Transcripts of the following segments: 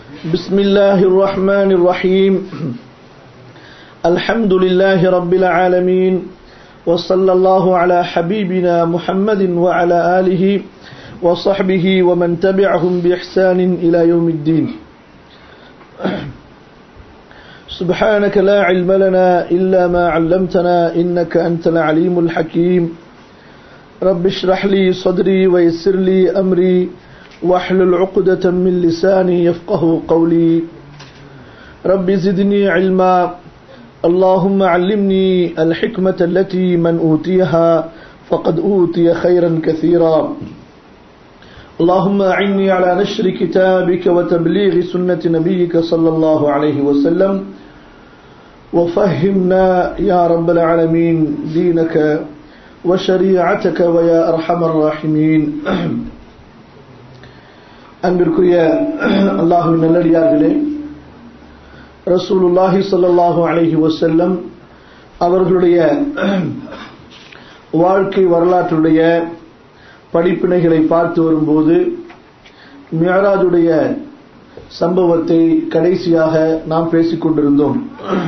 بسم الله الرحمن الرحيم الحمد لله رب العالمين وصلى الله على حبيبنا محمد وعلى آله وصحبه ومن تبعهم بإحسان إلى يوم الدين سبحانك لا علم لنا إلا ما علمتنا إنك أنت العليم الحكيم رب اشرح لي صدري ويسر لي أمري واحلل عقدة من لساني يفقه قولي رب زدني علما اللهم علمني الحكمة التي من أوتيها فقد أوتي خيرا كثيرا اللهم أعني على نشر كتابك وتبليغ سنة نبيك صلى الله عليه وسلم وفهمنا يا رب العالمين دينك وشريعتك ويا أرحم الراحمين அன்பிற்குரிய அல்லாஹுவின் நல்லடியார்களே ரசூலுல்லாஹி ஸல்லல்லாஹு அலைஹி வஸல்லம் அவர்களுடைய வாழ்க்கை வரலாற்றுடைய படிப்பினைகளை பார்த்து வரும்போது மியராஜுடைய சம்பவத்தை கடைசியாக நாம் பேசிக் கொண்டிருந்தோம்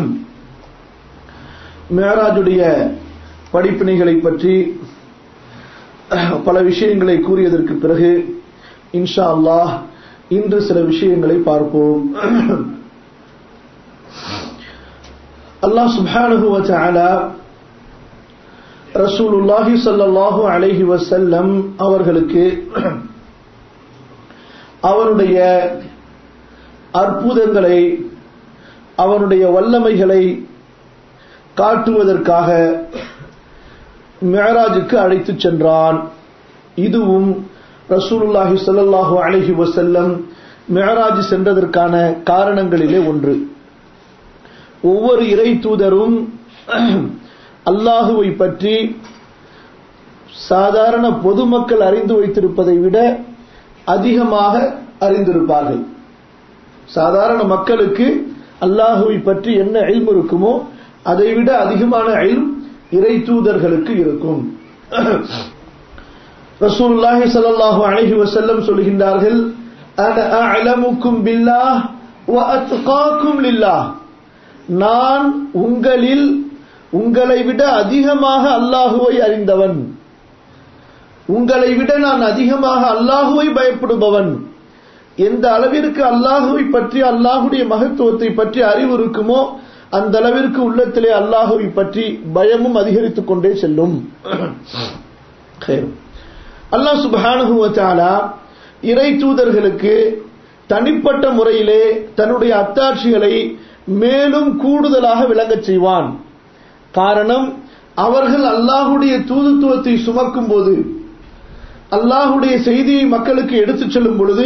மியராஜுடைய படிப்பினைகளை பற்றி பல விஷயங்களை கூறியதற்கு பிறகு இன்ஷா அல்லாஹ் இன்று சில விஷயங்களை பார்ப்போம் அல்லாஹ் சுப்ஹானஹு வ தஆலா ரசூலுல்லாஹி ஸல்லல்லாஹு அலைஹி வஸல்லம் அவர்களுக்கு அவனுடைய அற்புதங்களை அவனுடைய வல்லமைகளை காட்டுவதற்காக மியராஜுக்கு அழைத்துச் சென்றான் இதுவும் ரசூலுல்லாஹி ஸல்லல்லாஹு அலைஹி வஸல்லம் மியராஜ் சென்றதற்கான காரணங்களிலே ஒன்று ஒவ்வொரு இறை தூதரும் அல்லாஹுவை பற்றி சாதாரண பொதுமக்கள் அறிந்து வைத்திருப்பதை விட அதிகமாக அறிந்திருப்பார்கள் சாதாரண மக்களுக்கு அல்லாஹுவை பற்றி என்ன எல்ம் இருக்குமோ அதை விட அதிகமான எல்ம் இறை தூதர்களுக்கு இருக்கும் ரசூலுல்லாஹி ஸல்லல்லாஹு அலைஹி வஸல்லம் சொல்கின்றார்கள் அன அஅலமுக்கும் பில்லாஹ் வ அத்காக்கும் லில்லாஹ் நான் உங்களில் உங்களை விட அதிகமாக அல்லாஹுவை அறிந்தவன் உங்களை விட நான் அதிகமாக அல்லாஹுவை பயப்படுபவன் எந்த அளவிற்கு அல்லாஹுவை பற்றி அல்லாஹுடைய மகத்துவத்தை பற்றி அறிவு இருக்குமோ அந்த அளவிற்கு உள்ளத்திலே அல்லாஹுவை பற்றி பயமும் அதிகரித்துக் கொண்டே செல்லும் அல்லாஹ் சுபானுகுவத்தாலா இறை தூதர்களுக்கு தனிப்பட்ட முறையிலே தன்னுடைய அத்தாட்சிகளை மேலும் கூடுதலாக விளங்கச் செய்வான் காரணம் அவர்கள் அல்லாஹுடைய தூதுத்துவத்தை சுமக்கும் போது அல்லாஹுடைய செய்தியை மக்களுக்கு எடுத்துச் செல்லும் பொழுது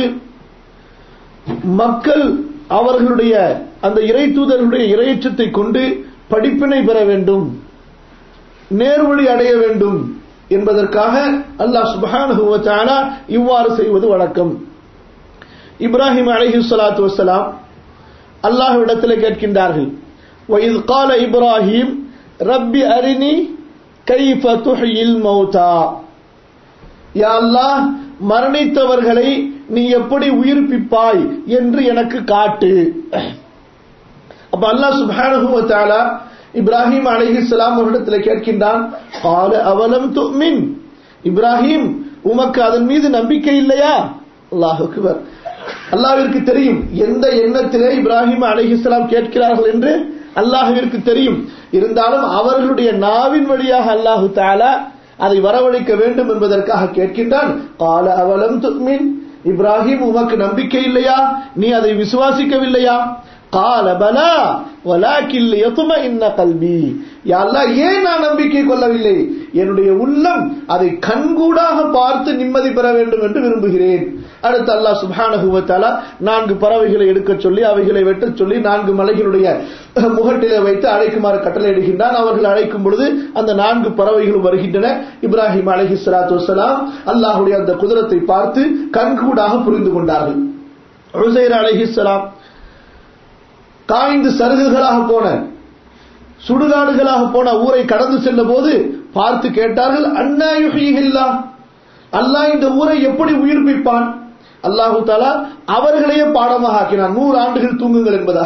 மக்கள் அவர்களுடைய அந்த இறை தூதர்களுடைய இறையற்றத்தை கொண்டு படிப்பினை பெற வேண்டும் நேர்வழி அடைய வேண்டும் என்பதற்காக அல்லாஹ் சுபஹானுவத்தாலா இவ்வாறு செய்வது வழக்கம் இப்ராஹிம் அலஹி சலாத்து வசலாம் அல்லாஹ்விடத்தில் கேட்கின்றார்கள் வயது கால இப்ராஹிம் ரப்பி அரினி கைஃப துஹியில் மௌதா யா அல்லாஹ் மரணித்தவர்களை நீ எப்படி உயிர்ப்பிப்பாய் என்று எனக்கு காட்டு அப்ப அல்லாஹ் சுப்ஹானஹு வ தஆலா இப்ராஹிம் அலைஹிஸ்ஸலாம் அவரிடத்தில் கேட்கின்றான் கால அவலம் துமின் இப்ராஹிம் உமக்கு அதன் மீது நம்பிக்கை இல்லையா அல்லாஹ் அக்பர் அல்லாஹ்விற்கு தெரியும் எந்த எண்ணத்திலே இப்ராஹிம் அலைஹிஸ்ஸலாம் கேட்கிறார்கள் என்று அல்லாஹுவிற்கு தெரியும் இருந்தாலும் அவர்களுடைய நாவின் வழியாக அல்லாஹு தாலா அதை வரவழைக்க வேண்டும் என்பதற்காக கேட்கின்றான் கால அவலம் துக்மின் இப்ராஹிம் உமக்கு நம்பிக்கை இல்லையா நீ அதை விசுவாசிக்கவில்லையா கால பலா வலாக்கில் எத்தும இன்ன கல்வி யாரெல்லாம் ஏன் நான் நம்பிக்கை கொள்ளவில்லை என்னுடைய உள்ளம் அதை கண்கூடாக பார்த்து நிம்மதி பெற வேண்டும் என்று விரும்புகிறேன் அடுத்து அல்லாஹ் சுபானகுவத்தாலா நான்கு பறவைகளை எடுக்க சொல்லி அவைகளை வெட்டச் சொல்லி நான்கு மலைகளுடைய முகட்டிலே வைத்து அழைக்குமாறு கட்டளையிடுகின்றான் அவர்கள் அழைக்கும் பொழுது அந்த நான்கு பறவைகளும் வருகின்றன இப்ராஹிம் அலஹி சலாத்து வசலாம் அல்லாஹுடைய அந்த குதிரத்தை பார்த்து கண்கூடாக புரிந்து கொண்டார்கள் உசைர் அலஹிஸ்லாம் காய்ந்து சருகுகளாக போன சுடுகாடுகளாக போன ஊரை கடந்து செல்ல போது பார்த்து கேட்டார்கள் அண்ணா யுஹிஹில்லா அல்லாஹ் இந்த ஊரை எப்படி உயிர்ப்பிப்பான் அல்லாஹு தாலா அவர்களையே பாடமாக ஆக்கினார் நூறு ஆண்டுகள் தூங்குங்கள் என்பதாக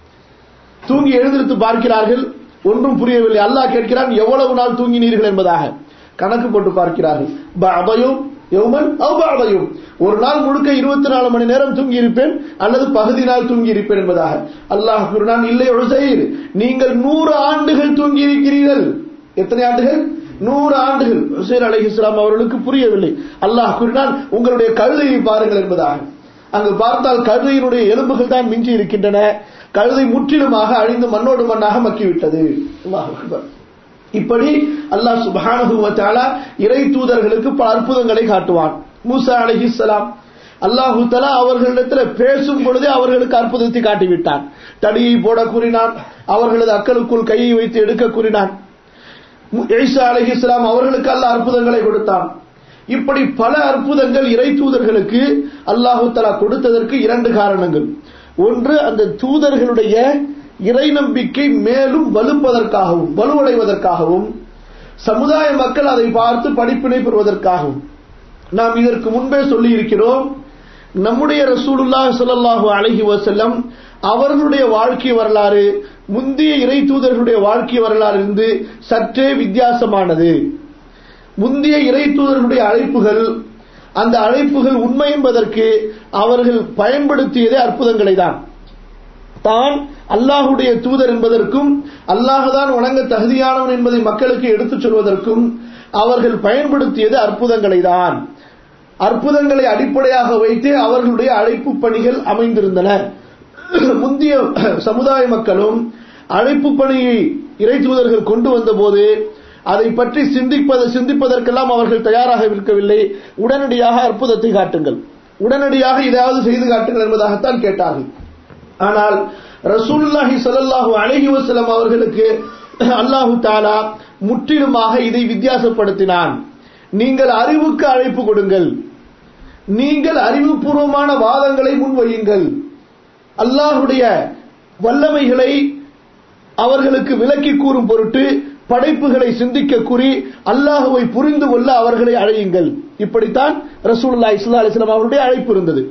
தூங்கி எழுந்திருத்து பார்க்கிறார்கள் ஒன்றும் புரியவில்லை அல்லாஹ் கேட்கிறான் எவ்வளவு நாள் தூங்கினீர்கள் என்பதாக கணக்கு போட்டு பார்க்கிறார்கள் அபயம் யௌமன் அவ்வளவையும் ஒரு நாள் முழுக்க இருபத்தி நாலு மணி நேரம் தூங்கி இருப்பேன் அல்லது பகுதி நாள் தூங்கி இருப்பேன் என்பதாக அல்லாஹ் கூறினான் இல்லை உசைர் நீங்கள் நூறு ஆண்டுகள் தூங்கி இருக்கிறீர்கள் எத்தனை ஆண்டுகள் நூறு ஆண்டுகள் உசைர் அலி இஸ்லாம் அவர்களுக்கு புரியவில்லை அல்லாஹ் கூறினான் உங்களுடைய கழுதையை பாருங்கள் என்பதாக அங்கு பார்த்தால் கழுதையினுடைய எலும்புகள் தான் மிஞ்சி இருக்கின்றன கழுதை முற்றிலுமாக அழிந்து மண்ணோடு மண்ணாக மக்கிவிட்டது அல்லாஹ் அக்பர் இப்படி அல்லாஹ் சுபஹானஹு வ தஆலா இறை தூதர்களுக்கு பல அற்புதங்களை காட்டுவான் மூசா அலைஹிஸ்ஸலாம் அல்லாஹு தஆலா அவர்களிடத்தில் பேசும் பொழுதே அவர்களுக்கு அற்புதத்தை காட்டிவிட்டான் தடியை போட கூறினான் அவர்களது அக்களுக்குள் கையை வைத்து எடுக்க கூறினான் ஈசா அலைஹிஸ்ஸலாம் அவர்களுக்கு அல்லாஹ் அற்புதங்களை கொடுத்தான் இப்படி பல அற்புதங்கள் இறை தூதர்களுக்கு அல்லாஹு தஆலா கொடுத்ததற்கு இரண்டு காரணங்கள் ஒன்று அந்த தூதர்களுடைய இறை நம்பிக்கை மேலும் வலுப்பதற்காகவும் வலுவடைவதற்காகவும் சமுதாய மக்கள் அதை பார்த்து படிப்பினை பெறுவதற்காகவும் நாம் இதற்கு முன்பே சொல்லி இருக்கிறோம் நம்முடைய ரசூலுல்லா ஸல்லல்லாஹு அலைஹி வஸல்லம் அவர்களுடைய வாழ்க்கை வரலாறு முந்தைய இறை தூதர்களுடைய வாழ்க்கை வரலாறு இருந்து சற்றே வித்தியாசமானது முந்தைய இறை தூதர்களுடைய அழைப்புகள் அந்த அழைப்புகள் உண்மை என்பதற்கு அவர்கள் பயன்படுத்தியதே அற்புதங்களை தான் தான் அல்லாஹுடைய தூதர் என்பதற்கும் அல்லாஹுதான் வணங்க தகுதியானவன் என்பதை மக்களுக்கு எடுத்துச் சொல்வதற்கும் அவர்கள் பயன்படுத்தியது அற்புதங்களை தான் அற்புதங்களை அடிப்படையாக வைத்து அவர்களுடைய அழைப்பு பணிகள் அமைந்திருந்தன முந்தைய சமுதாய மக்களும் அழைப்பு பணியை இறை தூதர்கள் கொண்டு வந்தபோது அதை பற்றி சிந்திப்பது சிந்திப்பதற்கெல்லாம் அவர்கள் தயாராக இருக்கவில்லை உடனடியாக அற்புதத்தை காட்டுங்கள் உடனடியாக இதாவது செய்து காட்டுங்கள் என்பதாகத்தான் கேட்டார்கள் ஆனால் ரசூலுல்லாஹி ஸல்லல்லாஹு அலைஹி வஸல்லம் அவர்களுக்கு அல்லாஹு தாலா முற்றிலுமாக இதை வித்தியாசப்படுத்தினான் நீங்கள் அறிவுக்கு அழைப்பு கொடுங்கள் நீங்கள் அறிவுபூர்வமான வாதங்களை முன்வையுங்கள் அல்லாஹுடைய வல்லமைகளை அவர்களுக்கு விளக்கி கூறும் பொருட்டு படைப்புகளை சிந்திக்க கூறி அல்லாஹுவை புரிந்து கொள்ள அவர்களை அழையுங்கள் இப்படித்தான் ரசூலுல்லாஹி ஸல்லல்லாஹு அலைஹி வஸல்லம் அவருடைய அழைப்பு இருந்தது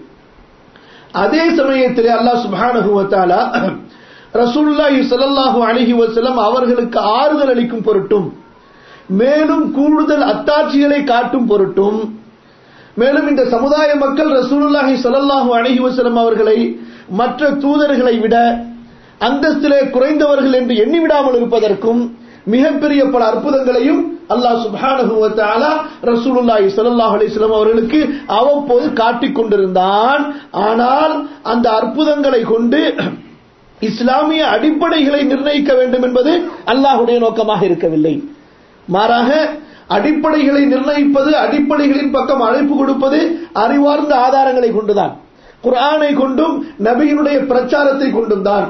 அதே சமயத்திலே அல்லாஹ் சுப்ஹானஹு வ தஆலா ரசூலுல்லாஹி ஸல்லல்லாஹு அலைஹி வஸல்லம் அவர்களுக்கு ஆறுதல் அளிக்கும் பொருட்டும் மேலும் கூடுதல் அத்தாட்சிகளை காட்டும் பொருட்டும் மேலும் இந்த சமுதாய மக்கள் ரசூலுல்லாஹி ஸல்லல்லாஹு அலைஹி வஸல்லம் அவர்களை மற்ற தூதர்களை விட அந்தஸ்திலே குறைந்தவர்கள் என்று எண்ணிவிடாமல் இருப்பதற்கும் மிகப்பெரிய பல அற்புதங்களையும் அல்லாஹ் சுப்ஹானஹு வ தஆலா ரசூலுல்லாஹி ஸல்லல்லாஹு அலைஹி வஸல்லம் அவர்களுக்கு அவ்வப்போது காட்டிக் கொண்டிருந்தான் ஆனால் அந்த அற்புதங்களை கொண்டு இஸ்லாமிய அடிப்படைகளை நிர்ணயிக்க வேண்டும் என்பது அல்லாஹுடைய நோக்கமாக இருக்கவில்லை மாறாக அடிப்படைகளை நிர்ணயிப்பது அடிப்படைகளின் பக்கம் அழைப்பு கொடுப்பது அறிவார்ந்த ஆதாரங்களை கொண்டுதான் குர்ஆனை கொண்டும் நபியினுடைய பிரச்சாரத்தை கொண்டும் தான்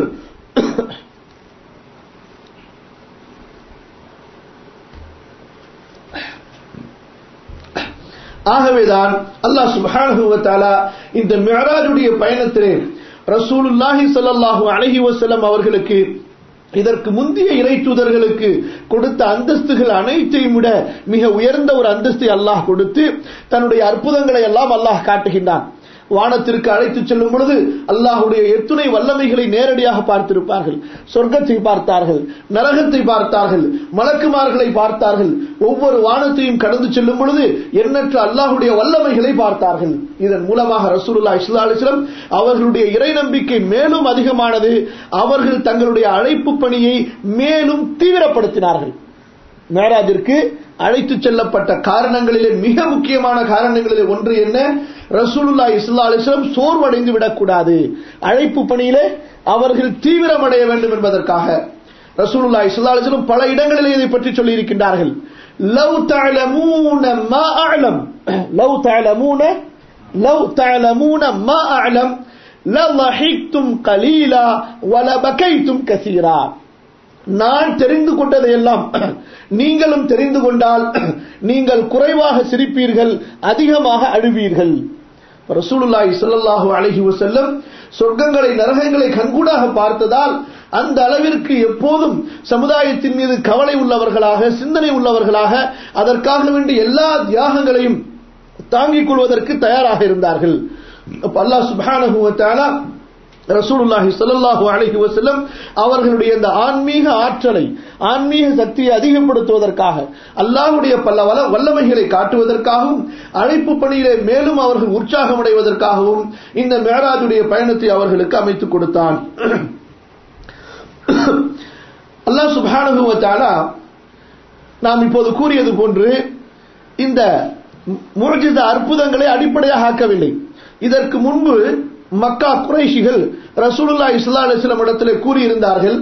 ஆகவேதான் அல்லாஹ் சுப்ஹானஹு வ தஆலா இந்த மிஅராஜுடைய பயணத்திலே ரசூலுல்லாஹி ஸல்லல்லாஹு அலைஹி வஸல்லம் அவர்களுக்கு இதற்கு முந்தைய இறை தூதர்களுக்கு கொடுத்த அந்தஸ்துகள் அனைத்தையும் விட மிக உயர்ந்த ஒரு அந்தஸ்தை அல்லாஹ் கொடுத்து தன்னுடைய அற்புதங்களை எல்லாம் அல்லாஹ் காட்டுகின்றான் வானத்திற்கு அழைத்துச் செல்லும் பொழுது அல்லாஹுடைய எத்துணை வல்லமைகளை நேரடியாக பார்த்திருப்பார்கள் சொர்க்கத்தை பார்த்தார்கள் நரகத்தை பார்த்தார்கள் மலக்குமார்களை பார்த்தார்கள் ஒவ்வொரு வானத்தையும் கடந்து செல்லும் பொழுது எண்ணற்ற அல்லாஹுடைய வல்லமைகளை பார்த்தார்கள் இதன் மூலமாக ரசூலுல்லா இஸ்லா அலிஸ்லம் அவர்களுடைய இறை நம்பிக்கை மேலும் அதிகமானது அவர்கள் தங்களுடைய அழைப்பு பணியை மேலும் தீவிரப்படுத்தினார்கள் மேராஜிற்கு அழைத்து செல்லப்பட்ட காரணங்களிலே மிக முக்கியமான காரணங்களிலே ஒன்று என்ன ரசூலுல்லா இஸ்லா அலிஸ்லம் சோர்வடைந்து விடக்கூடாது அழைப்பு பணியிலே அவர்கள் தீவிரமடைய வேண்டும் என்பதற்காக ரசூலுல்லா இஸ்லா அலிஸ்லம் பல இடங்களிலே இதை பற்றி சொல்லி இருக்கின்றார்கள் லவ் தஅலமூன மா அஅலம் லவ் தஅலமூன லவ் தஅலமூன மா அஅலம் லضحكتم قليلا ولبكيتم كثيرا நான் தெரிந்து கொண்டதையெல்லாம் நீங்களும் தெரிந்து கொண்டால் நீங்கள் குறைவாக சிரிப்பீர்கள் அதிகமாக அழுவீர்கள் ரசூலுல்லாஹி ஸல்லல்லாஹு அலைஹி வஸல்லம் சொர்க்கங்களை நரகங்களை கண்கூடாக பார்த்ததால் அந்த அளவிற்கு எப்போதும் சமுதாயத்தின் மீது கவலை உள்ளவர்களாக சிந்தனை உள்ளவர்களாக அதற்காக வேண்டிய எல்லா தியாகங்களையும் தாங்கிக் கொள்வதற்கு தயாராக இருந்தார்கள் அப்ப அல்லாஹ் சுப்ஹானஹு வ தஆலா ரசூலுல்லாஹி ஸல்லல்லாஹு அலைஹி வஸல்லம் அவர்களுடைய இந்த ஆன்மீக ஆற்றலை ஆன்மீக சக்தியை அதிகப்படுத்துவதற்காக அல்லாஹ்வுடைய பல வல்ல வல்லமைகளை காட்டுவதற்காகவும் அழைப்பு பணியிலே மேலும் அவர்கள் உற்சாகம் அடைவதற்காகவும் இந்த மேராஜுடைய பயணத்தை அவர்களுக்கு அமைத்துக் கொடுத்தான் அல்லாஹ் சுப்ஹானஹு வ தஆலா நாம் இப்போது கூறியது போன்று இந்த முஜித அற்புதங்களை அடிப்படையாக ஆக்கவில்லை இதற்கு முன்பு மக்கா குறைஷிகள் ரசூலுல்லாஹி ஸல்லல்லாஹு அலைஹி வஸல்லம் இடத்திலே கூறியிருந்தார்கள்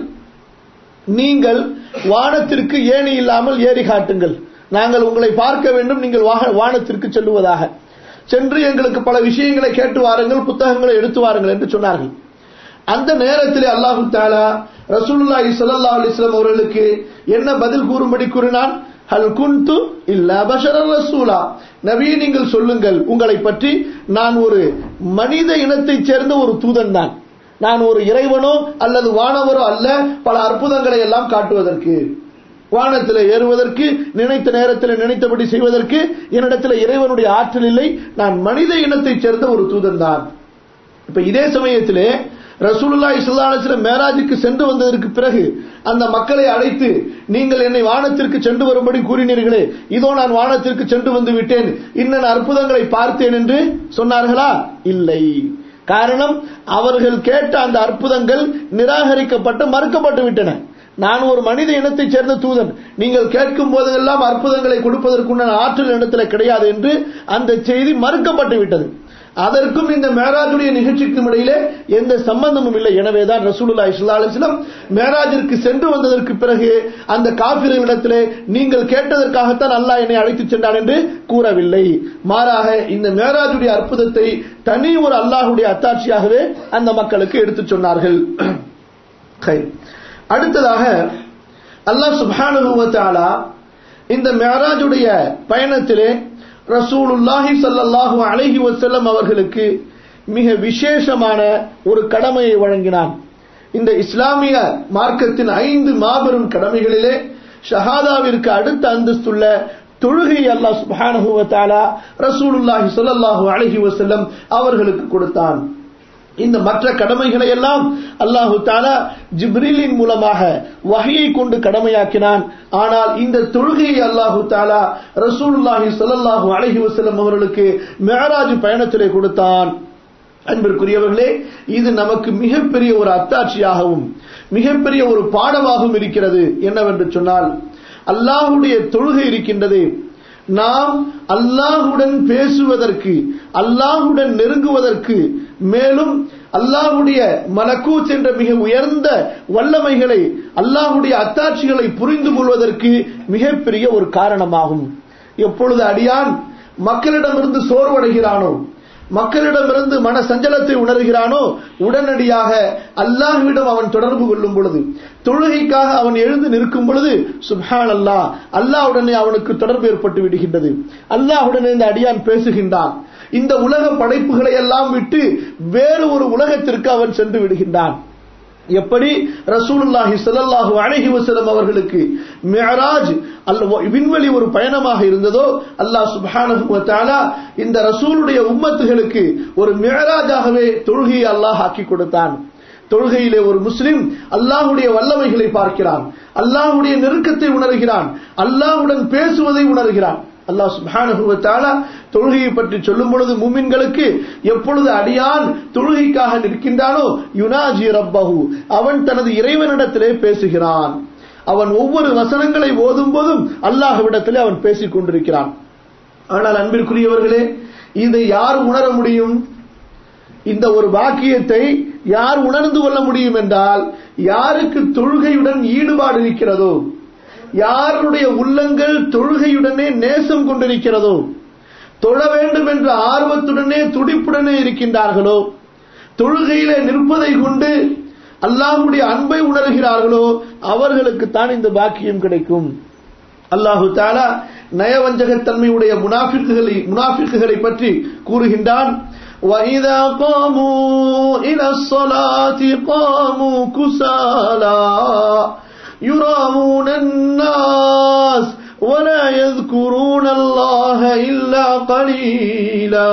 நீங்கள் வானத்திற்கு ஏணி இல்லாமல் ஏறி காட்டுங்கள் நாங்கள் உங்களை பார்க்க வேண்டும் நீங்கள் வாக- வானத்திற்கு செல்லுவதாக சென்று எங்களுக்கு பல விஷயங்களை கேட்டு வாருங்கள் புத்தகங்களை எடுத்து வாருங்கள் என்று சொன்னார்கள் அந்த நேரத்திலே அல்லாஹு தாலா ரசூலுல்லாஹி ஸல்லல்லாஹு அலைஹி வஸல்லம் அவர்களுக்கு என்ன பதில் கூறும்படி கூறினான் ஹல் குன்து இல்லா பஷரர் ரசூலா நபி நீங்கள் சொல்லுங்கள் உங்களை பற்றி நான் ஒரு மனித இனத்தைச் சேர்ந்த ஒரு தூதன் தான் நான் ஒரு இறைவனோ அல்லது வானவரோ அல்ல பல அற்புதங்களை எல்லாம் காட்டுவதற்கு வானத்தில் ஏறுவதற்கு நினைத்த நேரத்தில் நினைத்தபடி செய்வதற்கு என்னிடத்தில் இறைவனுடைய ஆற்றல் இல்லை நான் மனித இனத்தைச் சேர்ந்த ஒரு தூதன் தான் இப்ப இதே சமயத்திலே ரசூலுல்லாஹி ஸல்லல்லாஹு அலைஹி வஸல்லம் மேராஜுக்கு சென்று வந்ததற்கு பிறகு அந்த மக்களை அழைத்து நீங்கள் என்னை வானத்திற்கு சென்று வரும்படி கூறினீர்களே இதோ நான் வானத்திற்கு சென்று வந்து விட்டேன் இன்னென்ன அற்புதங்களை பார்த்தேன் என்று சொன்னார்களா இல்லை காரணம் அவர்கள் கேட்ட அந்த அற்புதங்கள் நிராகரிக்கப்பட்டு மறுக்கப்பட்டு விட்டன நான் ஒரு மனித இனத்தைச் சேர்ந்த தூதன் நீங்கள் கேட்கும் போதெல்லாம் அற்புதங்களை கொடுப்பதற்குண்டான ஆற்றல் இடத்துல கிடையாது என்று அந்த செய்தி மறுக்கப்பட்டு விட்டது அதற்கும் இந்த மேராஜுடைய நிகழ்ச்சிக்கும் இடையிலே எந்த சம்பந்தமும் இல்லை எனவேதான் ரசூலுல்லாஹி ஸல்லல்லாஹு அலைஹி வஸல்லம் மேராஜிற்கு சென்று வந்ததற்கு பிறகு அந்த காபிர்களிடத்திலே நீங்கள் கேட்டதற்காகத்தான் அல்லாஹ் என்னை அழைத்துச் சென்றான் என்று கூறவில்லை மாறாக இந்த மேராஜுடைய அற்புதத்தை தனி ஒரு அல்லாஹ்வுடைய அத்தாட்சியாகவே அந்த மக்களுக்கு எடுத்துச் சொன்னார்கள் ஹை. அடுத்ததாக அல்லாஹ் சுப்ஹானஹு வ தஆலா இந்த மேராஜுடைய பயணத்திலே ரசூலுல்லாஹி ஸல்லல்லாஹு அலைஹி வஸல்லம் அவர்களுக்கு மிக விசேஷமான ஒரு கடமையை வழங்கினான் இந்த இஸ்லாமிய மார்க்கத்தின் ஐந்து மாபெரும் கடமைகளிலே ஷஹாதாவிற்கு அடுத்த அந்தஸ்துள்ள தொழுகை அல்லாஹ் சுப்ஹானஹு வ தஆலா ரசூலுல்லாஹி ஸல்லல்லாஹு அலைஹி வஸல்லம் அவர்களுக்கு கொடுத்தான் இந்த மற்ற கடமைகளை எல்லாம் அல்லாஹு தாலா ஜிப்ரீலின் மூலமாக வகையை கொண்டு கடமையாக்கினான் ஆனால் இந்த தொழுகையை அல்லாஹு தாலா ரசூலுல்லாஹி ஸல்லல்லாஹு அலைஹி வஸல்லம் அவர்களுக்கு மேராஜ் பயணத்திலே கொடுத்தான் அன்பிற்குரியவர்களே இது நமக்கு மிகப்பெரிய ஒரு அத்தாட்சியாகவும் மிகப்பெரிய ஒரு பாடமாகவும் இருக்கிறது என்னவென்று சொன்னால் அல்லாஹுடைய தொழுகை இருக்கின்றது நாம் அல்லாஹுடன் பேசுவதற்கு அல்லாஹுடன் நெருங்குவதற்கு மேலும் அல்லாஹுடைய மலக்கூத் என்ற மிக உயர்ந்த வல்லமைகளை அல்லாஹுடைய அத்தாட்சிகளை புரிந்து கொள்வதற்கு மிகப்பெரிய ஒரு காரணமாகும் எப்பொழுது அடியான் மக்களிடமிருந்து சோர்வடைகிறானோ மக்களிடமிருந்து மன சஞ்சலத்தை உணர்கிறானோ உடனடியாக அல்லாஹ்விடம் அவன் தொடர்பு கொள்ளும் பொழுது தொழுகைக்காக அவன் எழுந்து நிற்கும் பொழுது சுப்ஹான் அல்லாஹ் அல்லாஹ்வுடனே அவனுக்கு தொடர்பு ஏற்பட்டு விடுகின்றது அல்லாஹ்வுடனே இந்த அடியான் பேசுகின்றான் இந்த உலக படைப்புகளை எல்லாம் விட்டு வேறு ஒரு உலகத்திற்கு அவன் சென்று விடுகின்றான் எப்படி ரசூலுல்லாஹி ஸல்லல்லாஹு அலைஹி வஸல்லம் அவர்களுக்கு மிஅராஜ் அல்ல விண்வெளி ஒரு பயணமாக இருந்ததோ அல்லாஹ் சுப்ஹானஹு வ தஆலா இந்த ரசூலுடைய உம்மத்துகளுக்கு ஒரு மிஅராஜாகவே தொழுகையை அல்லாஹ் ஆக்கி கொடுத்தான் தொழுகையிலே ஒரு முஸ்லிம் அல்லாஹ்வுடைய வல்லமைகளை பார்க்கிறான் அல்லாஹ்வுடைய நெருக்கத்தை உணர்கிறான் அல்லாஹ்வுடன் பேசுவதை உணர்கிறான் அல்லாஹ் சுப்ஹானஹு வ தஆலா தொழுகையை பற்றி சொல்லும் பொழுது முமின்களுக்கு எப்பொழுது அடியான் தொழுகைக்காக நிற்கின்றானோ யுனாஜி ரப்பஹு அவன் தனது இறைவனிடத்திலே பேசுகிறான் அவன் ஒவ்வொரு வசனங்களை ஓதும் போதும் அல்லாஹ்விடத்திலே அவன் பேசிக் கொண்டிருக்கிறான் ஆனால் அன்பிற்குரியவர்களே இதை யார் உணர முடியும் இந்த ஒரு வாக்கியத்தை யார் உணர்ந்து கொள்ள முடியும் என்றால் யாருக்கு தொழுகையுடன் ஈடுபாடு இருக்கிறதோ யாருடைய உள்ளங்கள் தொழுகையுடனே நேசம் கொண்டிருக்கிறதோ தொழ வேண்டும் என்ற ஆர்வத்துடனே துடிப்புடனே இருக்கின்றார்களோ தொழுகையிலே நிற்பதை கொண்டு அல்லாஹுடைய அன்பை உணர்கிறார்களோ அவர்களுக்கு தான் இந்த பாக்கியம் கிடைக்கும் அல்லாஹு தாலா நயவஞ்சகத்தன்மையுடைய முனாஃபிக்குகளை முனாஃபிக்குகளை பற்றி கூறுகின்றான் وَإِذَا قَامُوا إِلَى الصَّلَاةِ قَامُوا كُسَالَى يُرَاءُونَ النَّاسَ ولا يذكرون الله إلا قليلا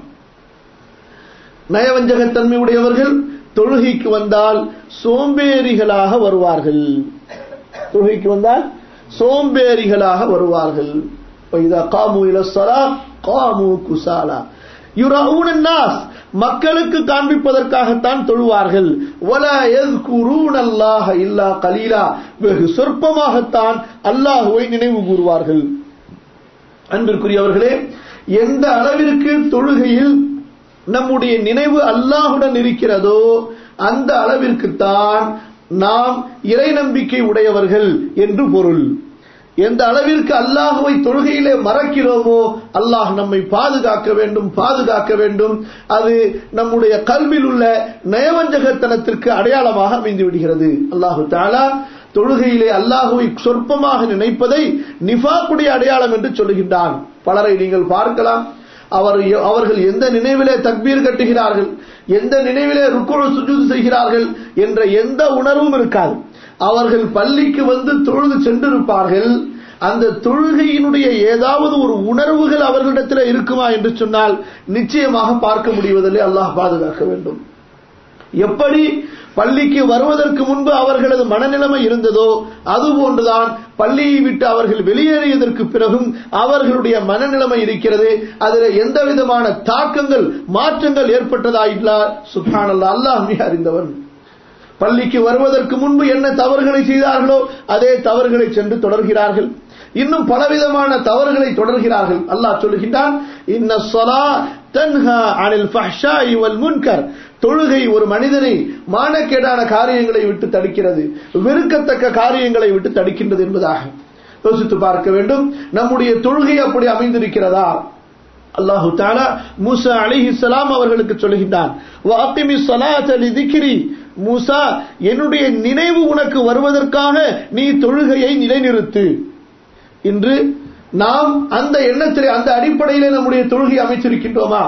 நயவஞ்சகத்தன்மை உடையவர்கள் தொழுகைக்கு வந்தால் சோம்பேறிகளாக வருவார்கள் தொழுகைக்கு வந்தால் சோம்பேறிகளாக வருவார்கள் وإذا قاموا إلى الصلاة قاموا كسالى يراؤون الناس மக்களுக்கு காண்பிப்பதற்காகத்தான் தொழுவார்கள் ولا يذكرون الله إلا قليلا வெகு சொற்பமாகத்தான் அல்லாஹுவை நினைவு கூறுவார்கள் அன்பிற்குரியவர்களே எந்த அளவிற்கு தொழுகையில் நம்முடைய நினைவு அல்லாஹுடன் இருக்கிறதோ அந்த அளவிற்குத்தான் நாம் இறை நம்பிக்கை உடையவர்கள் என்று பொருள் எந்த அளவிற்கு அல்லாஹுவை தொழுகையிலே மறக்கிறோமோ அல்லாஹ் நம்மை பாதுகாக்க வேண்டும் பாதுகாக்க வேண்டும் அது நம்முடைய கல்வியில் உள்ள நயவஞ்சகத்தனத்திற்கு அடையாளமாக அமைந்து விடுகிறது அல்லாஹு தாலா தொழுகையிலே அல்லாஹுவை சொற்பமாக நினைப்பதை நிஃபாக்குடைய அடையாளம் என்று சொல்லுகின்றான் பலரை நீங்கள் பார்க்கலாம் அவர் அவர்கள் எந்த நினைவிலே தக்பீர் கட்டுகிறார்கள் எந்த நினைவிலே ருக்குழு சுஜூது செய்கிறார்கள் என்ற எந்த உணர்வும் இருக்காது அவர்கள் பள்ளிக்கு வந்து தொழுது சென்றிருப்பார்கள் அந்த தொழுகையினுடைய ஏதாவது ஒரு உணர்வுகள் அவர்களிடத்தில் இருக்குமா என்று சொன்னால் நிச்சயமாக பார்க்க முடிவதில்லை அல்லாஹ் பாதுகாக்க வேண்டும் எப்படி பள்ளிக்கு வருவதற்கு முன்பு அவர்களது மனநிலைமை இருந்ததோ அதுபோன்றுதான் பள்ளியை விட்டு அவர்கள் வெளியேறியதற்கு பிறகும் அவர்களுடைய மனநிலைமை இருக்கிறது அதில் எந்த விதமான தாக்கங்கள் மாற்றங்கள் ஏற்பட்டதா இல்லா சுபானல்லா அல்லாஹ் மிக அறிந்தவன் பள்ளிக்கு வருவதற்கு முன்பு என்ன தவறுகளை செய்தார்களோ அதே தவறுகளை சென்று தொடர்கிறார்கள் இன்னும் பலவிதமான தவறுகளை தொடர்கிறார்கள் அல்லாஹ் சொல்லுகின்றான் இன்ன சொலா தன்ஹா அனில் ஃபஹ்ஷாஇ வல் முன்கர் தொழுகை ஒரு மனிதனை மானக்கேடான காரியங்களை விட்டு தடுக்கிறது வெறுக்கத்தக்க காரியங்களை விட்டு தடுக்கின்றது என்பதாக யோசித்து பார்க்க வேண்டும் நம்முடைய தொழுகை அப்படி அமைந்திருக்கிறதா அல்லாஹு தாலா மூசா அலிஹிஸ்லாம் அவர்களுக்கு சொல்லுகின்றான் வாக்கிமி சலாத் அலி திக்ரி மூசா என்னுடைய நினைவு உனக்கு வருவதற்காக நீ தொழுகையை நிலைநிறுத்து இன்று நாம் அந்த எண்ணத்திலே அந்த அடிப்படையிலே நம்முடைய தொழுகை அமைச்சிருக்கின்றோமா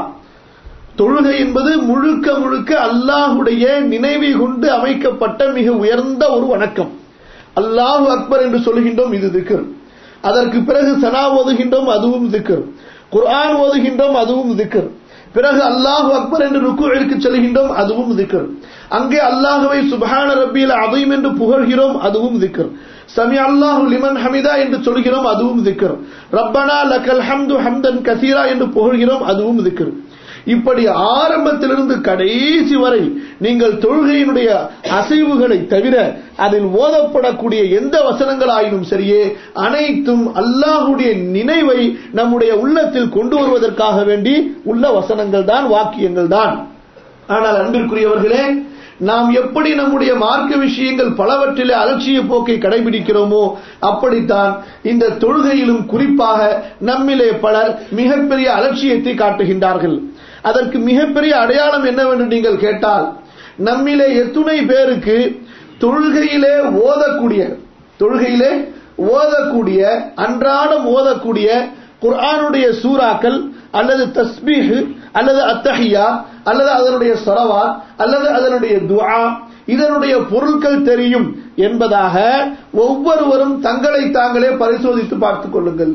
தொழுகை என்பது முழுக்க முழுக்க அல்லாஹுடைய நினைவை கொண்டு அமைக்கப்பட்ட மிக உயர்ந்த ஒரு வணக்கம் அல்லாஹு அக்பர் என்று சொல்கின்றோம் இது திக்கர் அதற்கு பிறகு சனா ஓதுகின்றோம் அதுவும் திக்கர் குர்ஆன் ஓதுகின்றோம் அதுவும் திக்கர் பிறகு அல்லாஹு அக்பர் என்று ருக்குவிற்கு செல்கின்றோம் அதுவும் திக்கர் அங்கே அல்லாஹுவை சுபஹான ரப்பியில் அதையும் என்று புகழ்கிறோம் அதுவும் திக்கர் சமி அல்லாஹு லிமன் ஹமிதா என்று சொல்கிறோம் அதுவும் திக்கர் ரப்பனா லக்கல் ஹம்து ஹம்தன் கசீரா என்று புகழ்கிறோம் அதுவும் திக்கர் இப்படி ஆரம்பத்திலிருந்து கடைசி வரை நீங்கள் தொழுகையினுடைய அசைவுகளை தவிர அதில் ஓதப்படக்கூடிய எந்த வசனங்களாயினும் சரியே அனைத்தும் அல்லாஹுடைய நினைவை நம்முடைய உள்ளத்தில் கொண்டு வருவதற்காக வேண்டி உள்ள வசனங்கள் தான் வாக்கியங்கள் தான் ஆனால் அன்பிற்குரியவர்களே நாம் எப்படி நம்முடைய மார்க்க விஷயங்கள் பலவற்றிலே அலட்சிய போக்கை கடைபிடிக்கிறோமோ அப்படித்தான் இந்த தொழுகையிலும் குறிப்பாக நம்மிலே பலர் மிகப்பெரிய அலட்சியத்தை காட்டுகின்றார்கள் அதற்கு மிகப்பெரிய அடையாளம் என்னவென்று நீங்கள் கேட்டால் நம்மிலே எத்துணை பேருக்கு தொழுகையிலே ஓதக்கூடிய தொழுகையிலே ஓதக்கூடிய அன்றாடம் ஓதக்கூடிய குர்ஆனுடைய சூறாக்கள் அல்லது தஸ்பீஹ் அல்லது அத்தஹியா அல்லது அதனுடைய சரவா அல்லது அதனுடைய துஆ இதனுடைய பொருட்கள் தெரியும் என்பதாக ஒவ்வொருவரும் தங்களை தாங்களே பரிசோதித்து பார்த்துக் கொள்ளுங்கள்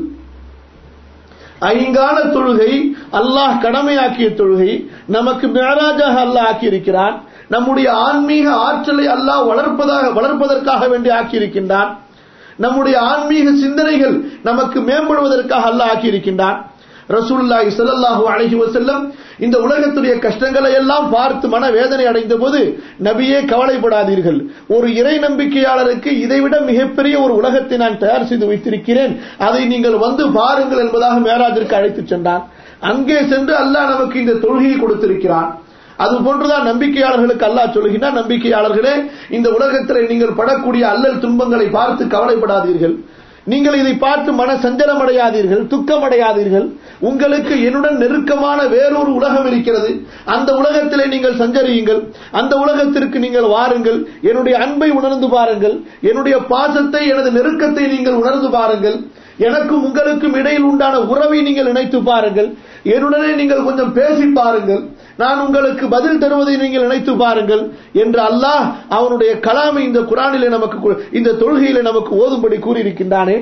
ஐங்கால தொழுகை அல்லாஹ் கடமையாக்கிய தொழுகை நமக்கு மேராஜாக அல்லாஹ் ஆக்கியிருக்கிறான் நம்முடைய ஆன்மீக ஆற்றலை அல்லாஹ் வளர்ப்பதாக வளர்ப்பதற்காக வேண்டி ஆக்கியிருக்கின்றான் நம்முடைய ஆன்மீக சிந்தனைகள் நமக்கு மேம்படுவதற்காக அல்லாஹ் ஆக்கியிருக்கின்றான் ரசூலுல்லாஹி ஸல்லல்லாஹு அலைஹி வஸல்லம் இந்த உலகத்துடைய கஷ்டங்களை எல்லாம் பார்த்து மன வேதனை அடைந்த போது நபியே கவலைப்படாதீர்கள் ஒரு இறை நம்பிக்கையாளருக்கு இதைவிட மிகப்பெரிய ஒரு உலகத்தை நான் தயார் செய்து வைத்திருக்கிறேன் அதை நீங்கள் வந்து பாருங்கள் என்பதாக மேராஜிற்கு அழைத்துச் சென்றான் அங்கே சென்று அல்லாஹ் நமக்கு இந்த தொழுகையை கொடுத்திருக்கிறான் அது போன்றுதான் நம்பிக்கையாளர்களுக்கு அல்லாஹ் சொல்லுகின்றார் நம்பிக்கையாளர்களே இந்த உலகத்தில் நீங்கள் படக்கூடிய அல்லல் துன்பங்களை பார்த்து கவலைப்படாதீர்கள் நீங்கள் இதை பார்த்து மன சஞ்சலம் அடையாதீர்கள் துக்கம் அடையாதீர்கள் உங்களுக்கு என்னுடன் நெருக்கமான வேறொரு உலகம் இருக்கிறது அந்த உலகத்திலே நீங்கள் சஞ்சரியுங்கள் அந்த உலகத்திற்கு நீங்கள் வாருங்கள் என்னுடைய அன்பை உணர்ந்து பாருங்கள் என்னுடைய பாசத்தை எனது நெருக்கத்தை நீங்கள் உணர்ந்து பாருங்கள் எனக்கும் உங்களுக்கும் இடையில் உண்டான உறவை நீங்கள் நினைத்து பாருங்கள் என்னுடனே நீங்கள் கொஞ்சம் பேசி பாருங்கள் நான் உங்களுக்கு பதில் தருவதை நீங்கள் நினைத்து பாருங்கள் என்று அல்லாஹ் அவனுடைய கலாமை இந்த குரானிலே நமக்கு இந்த தொழுகையிலே நமக்கு ஓதும்படி கூறியிருக்கின்றானே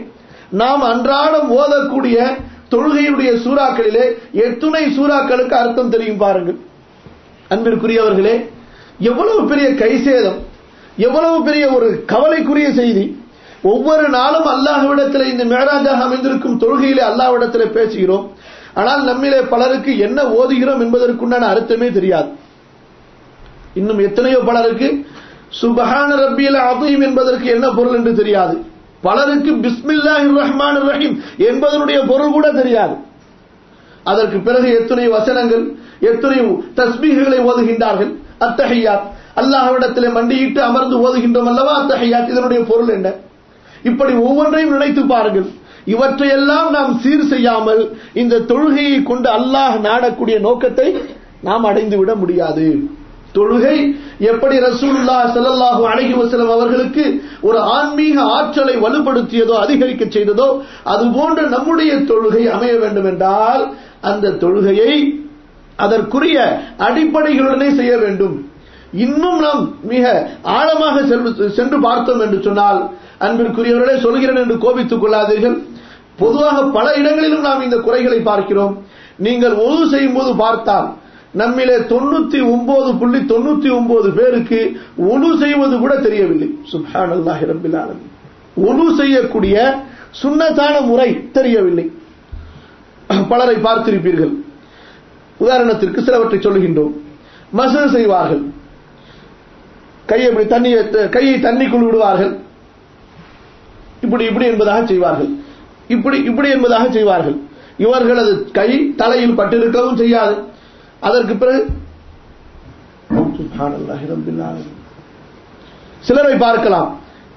நாம் அன்றாடம் ஓதக்கூடிய தொழுகையுடைய சூறாக்களிலே எத்துணை சூறாக்களுக்கு அர்த்தம் தெரியும் பாருங்கள் அன்பிற்குரியவர்களே எவ்வளவு பெரிய கைசேதம் எவ்வளவு பெரிய ஒரு கவலைக்குரிய செய்தி ஒவ்வொரு நாளும் அல்லாஹ்விடத்தில் இந்த மேராஜாக அமைந்திருக்கும் தொழுகையிலே அல்லாஹ்விடத்தில் பேசுகிறோம் ஆனால் நம்மிலே பலருக்கு என்ன ஓதுகிறோம் என்பதற்குண்டான அர்த்தமே தெரியாது இன்னும் எத்தனையோ பலருக்கு சுபஹான ரப்பியல் அதீம் என்பதற்கு என்ன பொருள் என்று தெரியாது பலருக்கு பிஸ்மில்லாஹிர் ரஹ்மான் ரஹீம் என்பதனுடைய பொருள் கூட தெரியாது அதற்கு பிறகு எத்தனை வசனங்கள் எத்தனை தஸ்பீகளை ஓதுகின்றார்கள் அத்தஹையாத் அல்லாஹ்விடத்திலே மண்டியிட்டு அமர்ந்து ஓதுகின்றோம் அல்லவா அத்தஹையாத் இதனுடைய பொருள் என்ன இப்படி ஒவ்வொன்றையும் நினைத்து பாருங்கள் இவற்றையெல்லாம் நாம் சீர் செய்யாமல் இந்த தொழுகையை கொண்டு அல்லாஹ் நாடக்கூடிய நோக்கத்தை நாம் அடைந்து விட முடியாது தொழுகை எப்படி ரசூலுல்லா ஸல்லல்லாஹு அலைஹி வஸல்லம் அவர்களுக்கு ஒரு ஆன்மீக ஆற்றலை வலுப்படுத்தியதோ அதிகரிக்க செய்ததோ அதுபோன்று நம்முடைய தொழுகை அமைய வேண்டும் என்றால் அந்த தொழுகையை அதற்குரிய அடிப்படைகளுடனே செய்ய வேண்டும் இன்னும் நாம் மிக ஆழமாக சென்று- சென்று பார்த்தோம் என்று சொன்னால் அன்பிற்குரியவர்களே சொல்கிறேன் என்று கோபித்துக் கொள்ளாதீர்கள் பொதுவாக பல இடங்களிலும் நாம் இந்த குறைகளை பார்க்கிறோம் நீங்கள் ஒழு செய்யும் போது பார்த்தால் நம்மிலே தொண்ணூத்தி ஒன்பது புள்ளி தொண்ணூத்தி ஒன்பது பேருக்கு ஒழு செய்வது கூட தெரியவில்லை சுப்ஹானல்லாஹி ரப்பில் ஆலமீன் ஒழு செய்யக்கூடிய சுன்னத்தான முறை தெரியவில்லை பலரை பார்த்திருப்பீர்கள் உதாரணத்திற்கு சிலவற்றை சொல்லுகின்றோம் மசூல் செய்வார்கள் கையை இப்படி தண்ணியை கையை தண்ணிக்குள் விடுவார்கள் இப்படி இப்படி என்பதாக செய்வார்கள் இப்படி இப்படி என்பதாக செய்வார்கள் இவர்களது கை தலையில் பட்டிருக்கவும் செய்யாது அதற்கு பிறகு சுப்ஹானல்லாஹி ரப்பில் ஆலமீன். சிலரை பார்க்கலாம்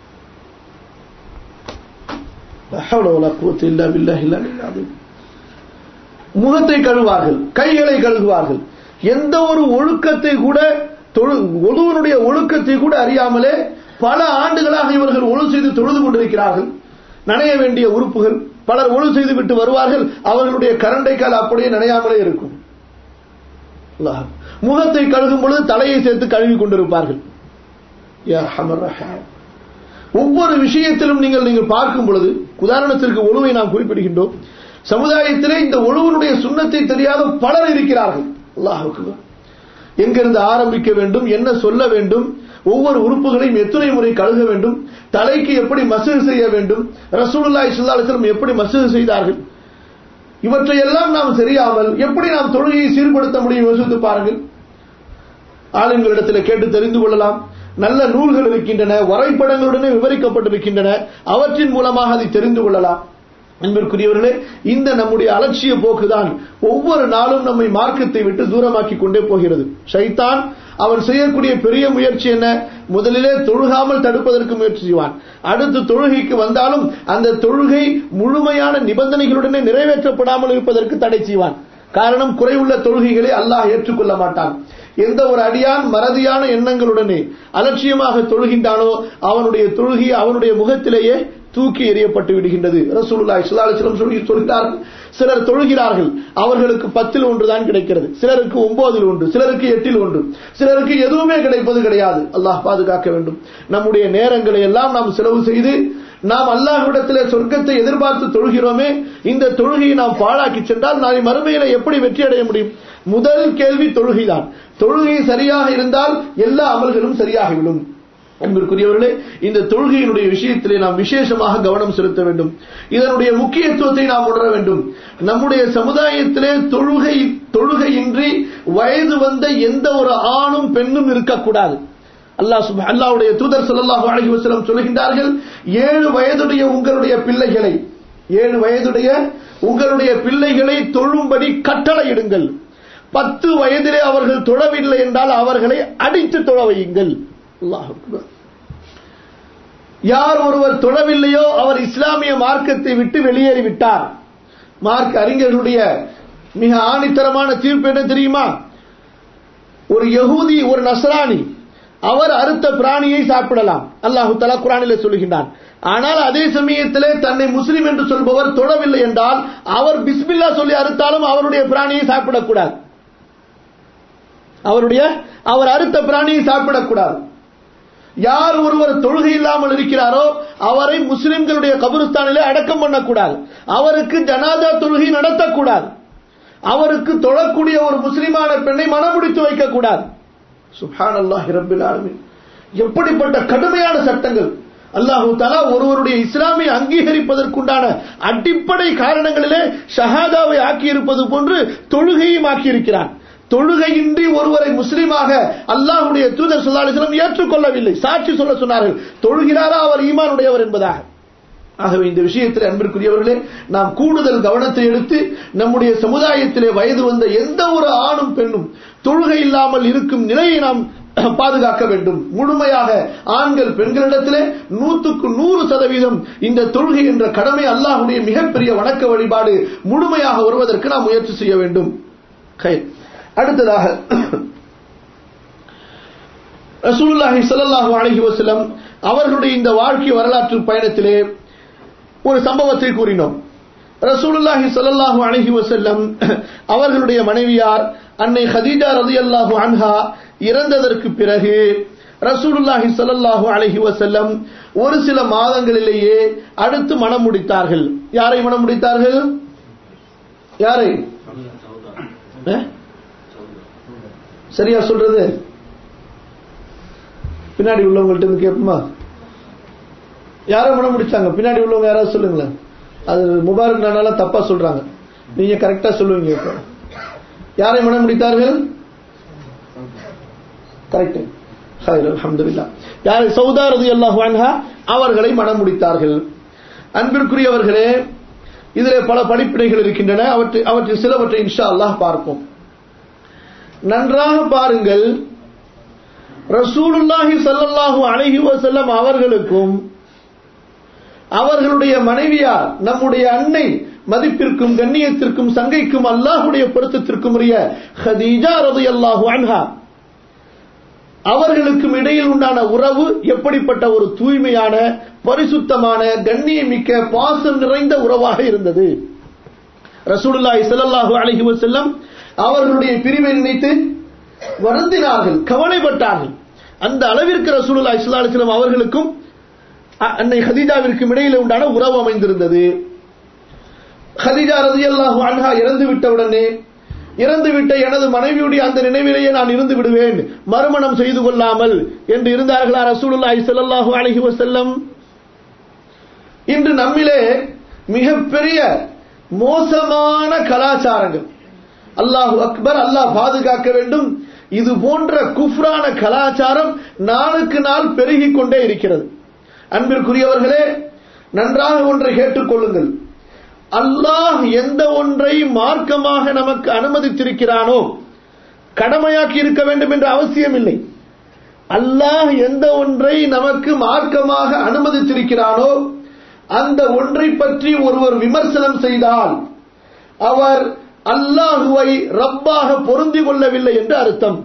லா ஹவ்ல வலா குவத்த இல்லா பில்லாஹி அல்-அலிய்யில் அஸீம். முகத்தை கழுவார்கள் கைகளை கழுகுவார்கள் எந்த ஒரு ஒழுக்கத்தை கூட தொழு- ஒழுவனுடைய ஒழுக்கத்தை கூட அறியாமலே பல ஆண்டுகளாக இவர்கள் ஒழு செய்து தொழுது கொண்டிருக்கிறார்கள் நனைய வேண்டிய உறுப்புகள் பலர் ஒழு செய்து விட்டு வருவார்கள் அவர்களுடைய கரண்டைக்கால் அப்படியே நனையாமலே இருக்கும் அல்லாஹ். முகத்தை கழுகும் பொழுது தலையை சேர்த்து கழுவி கொண்டிருப்பார்கள் யா அர்ஹமர் ரஹீம். ஒவ்வொரு விஷயத்திலும் நீங்கள் நீங்கள் பார்க்கும் பொழுது உதாரணத்திற்கு ஒழுவை நாம் குறிப்பிடுகின்றோம் சமுதாயத்திலே இந்த ஒழுவனுடைய சுண்ணத்தை தெரியாத பலர் இருக்கிறார்கள் அல்லாஹ் எங்கிருந்து ஆரம்பிக்க வேண்டும் என்ன சொல்ல வேண்டும் ஒவ்வொரு உறுப்புகளையும் எத்தனை முறை கழுக வேண்டும் தலைக்கு எப்படி மசூது செய்ய வேண்டும் ரசூலுல்லாஹி ஸல்லல்லாஹு அலைஹி வஸல்லம் எப்படி மசூது செய்தார்கள் இவற்றையெல்லாம் நாம் தெரியாமல் எப்படி நாம் தொழுகையை சீர்படுத்த முடியும் யோசித்து பாருங்கள் ஆளுங்களிடத்தில் கேட்டு தெரிந்து கொள்ளலாம் நல்ல நூல்கள் இருக்கின்றன வரைபடங்களுடனே விவரிக்கப்பட்டிருக்கின்றன அவற்றின் மூலமாக அதை தெரிந்து கொள்ளலாம் அன்பிற்குரியவர்களே இந்த நம்முடைய அலட்சிய போக்குதான் ஒவ்வொரு நாளும் நம்மை மார்க்கத்தை விட்டு தூரமாக்கி கொண்டே போகிறது ஷைத்தான் அவன் செய்யக்கூடிய பெரிய முயற்சி என்ன முதலிலே தொழுகாமல் தடுப்பதற்கு முயற்சி செய்வான் அடுத்து தொழுகைக்கு வந்தாலும் அந்த தொழுகை முழுமையான நிபந்தனைகளுடனே நிறைவேற்றப்படாமல் இருப்பதற்கு தடை செய்வான் காரணம் குறைவுள்ள தொழுகைகளை அல்லாஹ் ஏற்றுக்கொள்ள மாட்டான் எந்த ஒரு அடியான் மறதியான எண்ணங்களுடனே அலட்சியமாக தொழுகின்றானோ அவனுடைய தொழுகை அவனுடைய முகத்திலேயே தூக்கி எறியப்பட்டு விடுகின்றது ரசூலுல்லாஹி ஸல்லல்லாஹு அலைஹி வஸல்லம் சொல்லி சொல்கிறார்கள் சிலர் தொழுகிறார்கள் அவர்களுக்கு பத்தில் ஒன்று தான் கிடைக்கிறது சிலருக்கு ஒன்பதில் ஒன்று சிலருக்கு எட்டில் ஒன்று சிலருக்கு எதுவுமே கிடைப்பது கிடையாது அல்லாஹ் பாதுகாக்க வேண்டும் நம்முடைய நேரங்களை எல்லாம் நாம் செலவு செய்து நாம் அல்லாஹ்விடத்திலே சொர்க்கத்தை எதிர்பார்த்து தொழுகிறோமே இந்த தொழுகையை நாம் பாழாக்கி சென்றால் நாளை மறுமையில எப்படி வெற்றி அடைய முடியும் முதல் கேள்வி தொழுகைதான் தொழுகை சரியாக இருந்தால் எல்லா அமல்களும் சரியாகிவிடும் அன்பிற்குரியவர்களே இந்த தொழுகையினுடைய விஷயத்திலே நாம் விசேஷமாக கவனம் செலுத்த வேண்டும் இதனுடைய முக்கியத்துவத்தை நாம் உணர வேண்டும் நம்முடைய சமுதாயத்திலே தொழுகை தொழுகையின்றி வயது வந்த எந்த ஒரு ஆணும் பெண்ணும் இருக்கக்கூடாது அல்லாஹ் சுப அல்லாஹ்வுடைய தூதர் ஸல்லல்லாஹு அலைஹி வஸல்லம் சொல்கின்றார்கள் ஏழு வயதுடைய உங்களுடைய பிள்ளைகளை ஏழு வயதுடைய உங்களுடைய பிள்ளைகளை தொழும்படி கட்டளையிடுங்கள் பத்து வயதிலே அவர்கள் தொழவில்லை என்றால் அவர்களை அடித்து தொழ வையுங்கள் அல்லாஹ் அக்பர். யார் ஒருவர் தொழவில்லையோ அவர் இஸ்லாமிய மார்க்கத்தை விட்டு வெளியேறிவிட்டார் மார்க் அறிஞர்களுடைய மிக ஆணித்தரமான தீர்ப்பு என்ன தெரியுமா ஒரு யகூதி ஒரு நஸ்ரானி அவர் அறுத்த பிராணியை சாப்பிடலாம் அல்லாஹு தலா குரானிலே சொல்லுகின்றான் ஆனால் அதே சமயத்திலே தன்னை முஸ்லிம் என்று சொல்பவர் தொழவில்லை என்றால் அவர் பிஸ்மில்லா சொல்லி அறுத்தாலும் அவருடைய பிராணியை சாப்பிடக்கூடாது அவருடைய அவர் அறுத்த பிராணியை சாப்பிடக்கூடாது யார் ஒருவர் தொழுகை இல்லாமல் இருக்கிறாரோ அவரை முஸ்லிம்களுடைய கபருஸ்தானிலே அடக்கம் பண்ணக்கூடாது அவருக்கு ஜனாதா தொழுகை நடத்தக்கூடாது அவருக்கு தொழக்கூடிய ஒரு முஸ்லிமான பெண்ணை மனமுடித்து வைக்கக்கூடாது சுஹான் அல்லாஹ் ரபில் ஆலமீன் எப்படிப்பட்ட கடுமையான சட்டங்கள் அல்லாஹு தலா ஒருவருடைய இஸ்லாமை அங்கீகரிப்பதற்குண்டான அடிப்படை காரணங்களிலே ஷஹாதாவை ஆக்கியிருப்பது போன்று தொழுகையும் ஆக்கியிருக்கிறான் தொழுகையின்றி ஒருவரை முஸ்லீமாக அல்லாஹுடைய தூதர் சொல்லாலிசலம் ஏற்றுக்கொள்ளவில்லை சாட்சி சொல்ல சொன்னார்கள் தொழுகிறாரா அவர் ஈமானுடையவர் என்பதாக ஆகவே இந்த விஷயத்தில் அன்பிற்குரியவர்களே நாம் கூடுதல் கவனத்தை எடுத்து நம்முடைய சமுதாயத்திலே வயது வந்த எந்த ஒரு ஆணும் பெண்ணும் தொழுகை இல்லாமல் இருக்கும் நிலையை நாம் பாதுகாக்க வேண்டும் முழுமையாக ஆண்கள் பெண்களிடத்திலே நூற்றுக்கு நூறு சதவீதம் இந்த தொழுகை என்ற கடமை அல்லாஹுடைய மிகப்பெரிய வணக்க வழிபாடு முழுமையாக வருவதற்கு நாம் முயற்சி செய்ய வேண்டும் அடுத்ததாக ரசூலுல்லாஹி ஸல்லல்லாஹு அலைஹி வஸல்லம் அவர்களுடைய இந்த வாழ்க்கை வரலாற்று பயணத்திலே ஒரு சம்பவத்தை கூறினோம் ரசூலுல்லாஹி ஸல்லல்லாஹு அலைஹி வஸல்லம் அவர்களுடைய மனைவியார் அன்னை ஹதீஜா ரலியல்லாஹு அன்ஹா இறந்ததற்கு பிறகு ரசூலுல்லாஹி ஸல்லல்லாஹு அலைஹி வஸல்லம் ஒரு சில மாதங்களிலேயே அடுத்து மனம் முடித்தார்கள் யாரை மனம் முடித்தார்கள் யாரை சரியா சொல்றது பின்னாடி உள்ளவங்கள்ட்ட இருந்து கேட்போமா யாரை மனம் முடிச்சாங்க பின்னாடி உள்ளவங்க யாராவது சொல்லுங்களேன் அது முபாரக் நானால தப்பா சொல்றாங்க நீங்க கரெக்டா சொல்லுவீங்க இப்போ யாரை மனம் முடித்தார்கள் கரெக்ட் அலமதுல்லா யார் சௌதா ரதி அல்லாஹு அன்ஹா அவர்களை மனம் முடித்தார்கள் அன்பிற்குரியவர்களே இதிலே பல படிப்பினைகள் இருக்கின்றன அவற்றை அவற்றில் சிலவற்றை இன்ஷா அல்லாஹ் பார்ப்போம் நன்றாக பாருங்கள் ரசூலுல்லாஹி சல்லல்லாஹு அலைஹி வஸல்லம் அவர்களுக்கும் அவர்களுடைய மனைவியார் நம்முடைய அன்னை மதிப்பிற்கும் கண்ணியத்திற்கும் சங்கைக்கும் அல்லாஹுடைய பொருத்தத்திற்கும் உரிய ஹதீஜா ரலியல்லாஹு அன்ஹா அவர்களுக்கும் இடையில் உண்டான உறவு எப்படிப்பட்ட ஒரு தூய்மையான பரிசுத்தமான கண்ணியமிக்க பாசம் நிறைந்த உறவாக இருந்தது ரசூலுல்லாஹி ஸல்லல்லாஹு அலைஹி வஸல்லம் அவர்களுடைய பிரிவை நினைத்து வருந்தினார்கள் கவலைப்பட்டார்கள் அந்த அளவிற்கு ரசூலுல்லா இஸ்லாலிஸ்லாம் அவர்களுக்கும் அன்னை ஹதீஜாவிற்கும் இடையில உண்டான உறவு அமைந்திருந்தது ஹதீஜா ரதி அல்லாஹு அன்ஹா இறந்து விட்டவுடனே இறந்துவிட்ட எனது மனைவியுடைய அந்த நினைவிலேயே நான் இருந்து விடுவேன் மறுமணம் செய்து கொள்ளாமல் என்று இருந்தார்களா ரசூலுல்லாஹி ஸல்லல்லாஹு அலைஹி வஸல்லம் இன்று நம்மிலே மிகப்பெரிய மோசமான கலாச்சாரங்கள் அல்லாஹு அக்பர் அல்லாஹ் பாதுகாக்க வேண்டும் இது போன்ற குஃப்ரான கலாச்சாரம் நாளுக்கு நாள் பெருகிக் கொண்டே இருக்கிறது அன்பிற்குரியவர்களே நன்றாக ஒன்றை கேட்டுக்கொள்ளுங்கள் அல்லாஹ் எந்த ஒன்றை மார்க்கமாக நமக்கு அனுமதித்திருக்கிறானோ கடமையாக்கி இருக்க வேண்டும் என்ற அவசியம் இல்லை அல்லாஹ் எந்த ஒன்றை நமக்கு மார்க்கமாக அனுமதித்திருக்கிறானோ அந்த ஒன்றை பற்றி ஒருவர் விமர்சனம் செய்தால் அவர் அல்லாஹுவை ரப்பாக பொருந்தி கொள்ளவில்லை என்று அர்த்தம்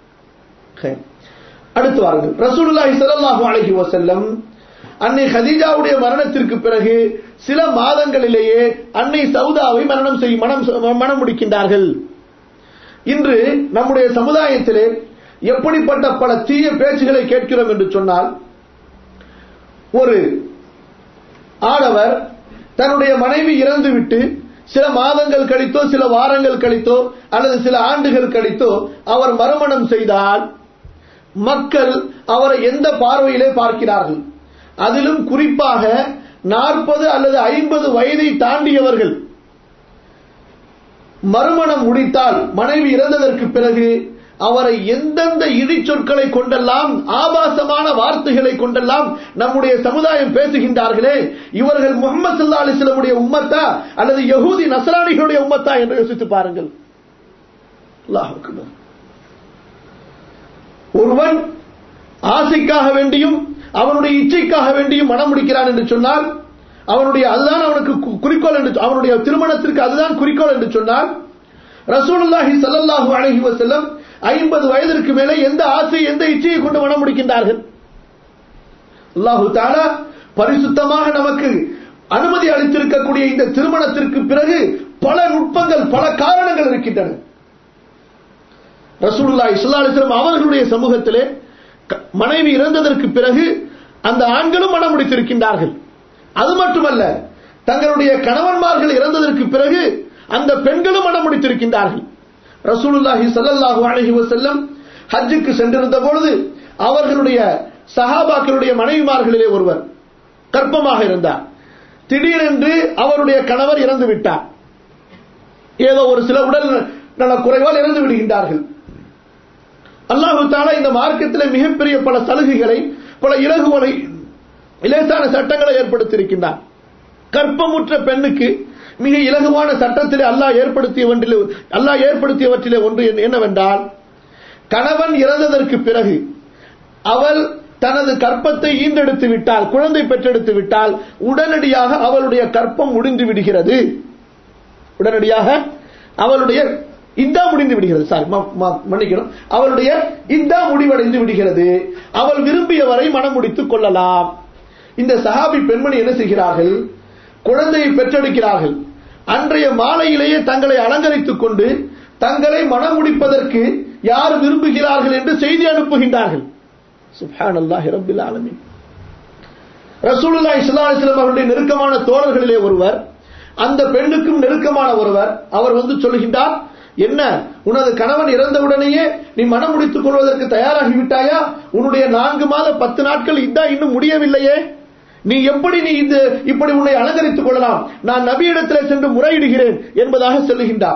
அடுத்து வாருங்கள் ரசூலுல்லாஹி ஸல்லல்லாஹு அலைஹி வஸல்லம் அன்னை ஹதீஜாவுடைய மரணத்திற்கு பிறகு சில மாதங்களிலேயே அன்னை சவுதாவை மரணம் செய்யும் மனம் மனம் முடிக்கின்றார்கள் இன்று நம்முடைய சமுதாயத்திலே எப்படிப்பட்ட பல தீய பேச்சுகளை கேட்கிறோம் என்று சொன்னால் ஒரு ஆடவர் தன்னுடைய மனைவி இறந்துவிட்டு சில மாதங்கள் கழித்தோ சில வாரங்கள் கழித்தோ அல்லது சில ஆண்டுகள் கழித்தோ அவர் மறுமணம் செய்தால் மக்கள் அவரை எந்த பார்வையிலே பார்க்கிறார்கள் அதிலும் குறிப்பாக நாற்பது அல்லது ஐம்பது வயதை தாண்டியவர்கள் மறுமணம் முடித்தால் மனைவி இறந்ததற்கு பிறகு அவரை எந்தெந்த இடிச்சொற்களை கொண்டெல்லாம் ஆபாசமான வார்த்தைகளை கொண்டெல்லாம் நம்முடைய சமுதாயம் பேசுகின்றார்களே இவர்கள் முகமது சல்லா அலிஸ்லமுடைய உம்மத்தா அல்லது யகூதி நசராணிகளுடைய உம்மத்தா என்று யோசித்து பாருங்கள் ஒருவன் ஆசைக்காக வேண்டியும் அவனுடைய இச்சைக்காக வேண்டியும் மனம் முடிக்கிறான் என்று சொன்னால் அவனுடைய அதுதான் அவனுக்கு குறிக்கோள் என்று அவனுடைய திருமணத்திற்கு அதுதான் குறிக்கோள் என்று சொன்னால் ரசூலுல்லாஹி ஸல்லல்லாஹு அலைஹி வஸல்லம் ஐம்பது வயதிற்கு மேலே எந்த ஆசை எந்த இச்சையை கொண்டு மனம் முடிக்கின்றார்கள் அல்லாஹு தாலா பரிசுத்தமாக நமக்கு அனுமதி அளித்திருக்கக்கூடிய இந்த திருமணத்திற்கு பிறகு பல நுட்பங்கள் பல காரணங்கள் இருக்கின்றன ரசூலுல்லாஹி ஸல்லல்லாஹு அலைஹி வஸல்லம் அவர்களுடைய சமூகத்திலே க- மனைவி இறந்ததற்கு பிறகு அந்த ஆண்களும் மனம் முடித்திருக்கின்றார்கள் அது மட்டுமல்ல தங்களுடைய கணவன்மார்கள் இறந்ததற்கு பிறகு அந்த பெண்களும் மனம் முடித்திருக்கின்றார்கள் ரசூலுல்லாஹி ஸல்லல்லாஹு அலைஹி வஸல்லம் ஹஜ்ஜுக்கு சென்றிருந்த பொழுது அவர்களுடைய சஹாபாக்களுடைய மனைவிமார்களிலே ஒருவர் கர்ப்பமாக இருந்தார் திடீரென்று அவருடைய கணவர் இறந்து விட்டார் ஏதோ ஒரு சில உடல் நல குறைவால் இறந்து விடுகின்றார்கள் அல்லாஹு தாலா இந்த மார்க்கத்திலே மிகப்பெரிய பல சலுகைகளை பல இலகுவலை இலேசான சட்டங்களை ஏற்படுத்தியிருக்கின்றார் கற்பமுற்ற பெண்ணுக்கு மிக இலகுவான சட்டத்திலே அல்லாஹ் ஏற்படுத்தியவற்றிலே அல்லாஹ் ஏற்படுத்தியவற்றிலே ஒன்று என்ன- என்னவென்றால் கணவன் இறந்ததற்கு பிறகு அவள் தனது கற்பத்தை ஈண்டெடுத்து விட்டால் குழந்தை பெற்றெடுத்து விட்டால் உடனடியாக அவளுடைய கற்பம் முடிந்து விடுகிறது உடனடியாக அவளுடைய இந்தா முடிந்து விடுகிறது சாரி மன்னிக்கணும் அவளுடைய இந்தா முடிவடைந்து விடுகிறது அவள் விரும்பியவரை மனம் முடித்துக் கொள்ளலாம் இந்த சஹாபி பெண்மணி என்ன செய்கிறார்கள் குழந்தையை பெற்றெடுக்கிறார்கள் அன்றைய மாலையிலேயே தங்களை அலங்கரித்துக் கொண்டு தங்களை மனம் முடிப்பதற்கு யார் விரும்புகிறார்கள் என்று செய்தி அனுப்புகின்றார்கள் சுப்ஹானல்லாஹி ரப்பில் ஆலமீன் ரசூலுல்லாஹி ஸல்லல்லாஹு அலைஹி வஸல்லம் அவருடைய நெருக்கமான தோழர்களிலே ஒருவர் அந்த பெண்ணுக்கும் நெருக்கமான ஒருவர் அவர் வந்து சொல்லுகின்றார் என்ன உனது கணவன் இறந்தவுடனேயே நீ மனம் முடித்துக் கொள்வதற்கு தயாராகி விட்டாயா உன்னுடைய நான்கு மாத பத்து நாட்கள் இதா இன்னும் முடியவில்லையே நீ எப்படி நீ இந்த இப்படி உன்னை அலங்கரித்துக் கொள்ளலாம் நான் நபியிடத்தில் சென்று முறையிடுகிறேன் என்பதாக சொல்லுகின்றார்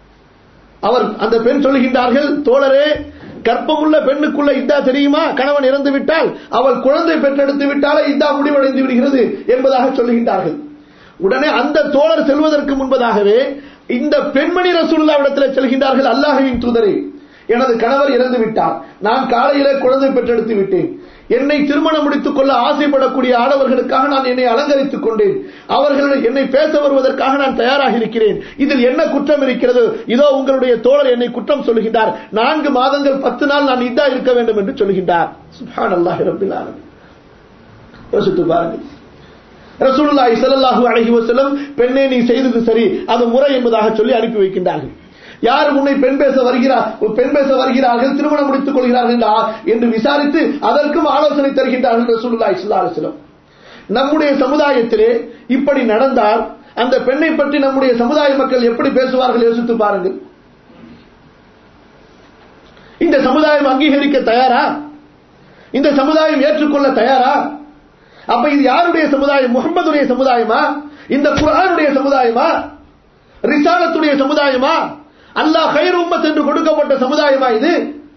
அவர் அந்த பெண் சொல்லுகின்றார்கள் தோழரே கற்பமுள்ள பெண்ணுக்குள்ள இதா தெரியுமா கணவன் இறந்து விட்டால் அவள் குழந்தை பெற்றெடுத்து விட்டாலே இதா முடிவடைந்து விடுகிறது என்பதாக சொல்லுகின்றார்கள் உடனே அந்த தோழர் செல்வதற்கு முன்பதாகவே இந்த பெண்மணி ரசூலுல்லாவிடத்தில் செல்கின்றார்கள் அல்லாஹ்வின் தூதரே எனது கணவர் இறந்து விட்டார் நான் காலையிலே குழந்தை பெற்றெடுத்து விட்டேன் என்னை திருமணம் முடித்துக் கொள்ள ஆசைப்படக்கூடிய ஆடவர்களுக்காக நான் என்னை அலங்கரித்துக் கொண்டேன் அவர்கள் என்னை பேச வருவதற்காக நான் தயாராக இருக்கிறேன் இதில் என்ன குற்றம் இருக்கிறது இதோ உங்களுடைய தோழர் என்னை குற்றம் சொல்லுகின்றார் நான்கு மாதங்கள் பத்து நாள் நான் இதா இருக்க வேண்டும் என்று சொல்லுகின்றார் சுப்ஹான் அல்லாஹ் ரபில் ஆலமீன் யோசித்து பாருங்கள் ரசூலுல்லாஹி ஸல்லல்லாஹு அலைஹி வஸல்லம் பெண்ணே நீ செய்தது சரி அது முறை என்பதாக சொல்லி அனுப்பி வைக்கின்றார்கள் யார் உன்னை பெண் பேச வருகிறார் பெண் பேச வருகிறார்கள் திருமணம் முடித்துக் கொள்கிறார்கள் என்று ஆ- என்று விசாரித்து அதற்கும் ஆலோசனை தருகின்றார்கள் ரசூலுல்லாஹி ஸல்லல்லாஹு அலைஹி வஸல்லம் நம்முடைய சமுதாயத்திலே இப்படி நடந்தால் அந்த பெண்ணை பற்றி நம்முடைய சமுதாய மக்கள் எப்படி பேசுவார்கள் யோசித்து பாருங்கள் இந்த சமுதாயம் அங்கீகரிக்க தயாரா இந்த சமுதாயம் ஏற்றுக்கொள்ள தயாரா அப்ப இது யாருடைய சமுதாயம் முகம்மதுடைய சமுதாயமா இந்த குர்ஆனுடைய சமுதாயமா ரிசாலத்துடைய சமுதாயமா அல்லாஹ் கயிறு உம்மத் என்று கொடுக்கப்பட்ட சமுதாயமா இது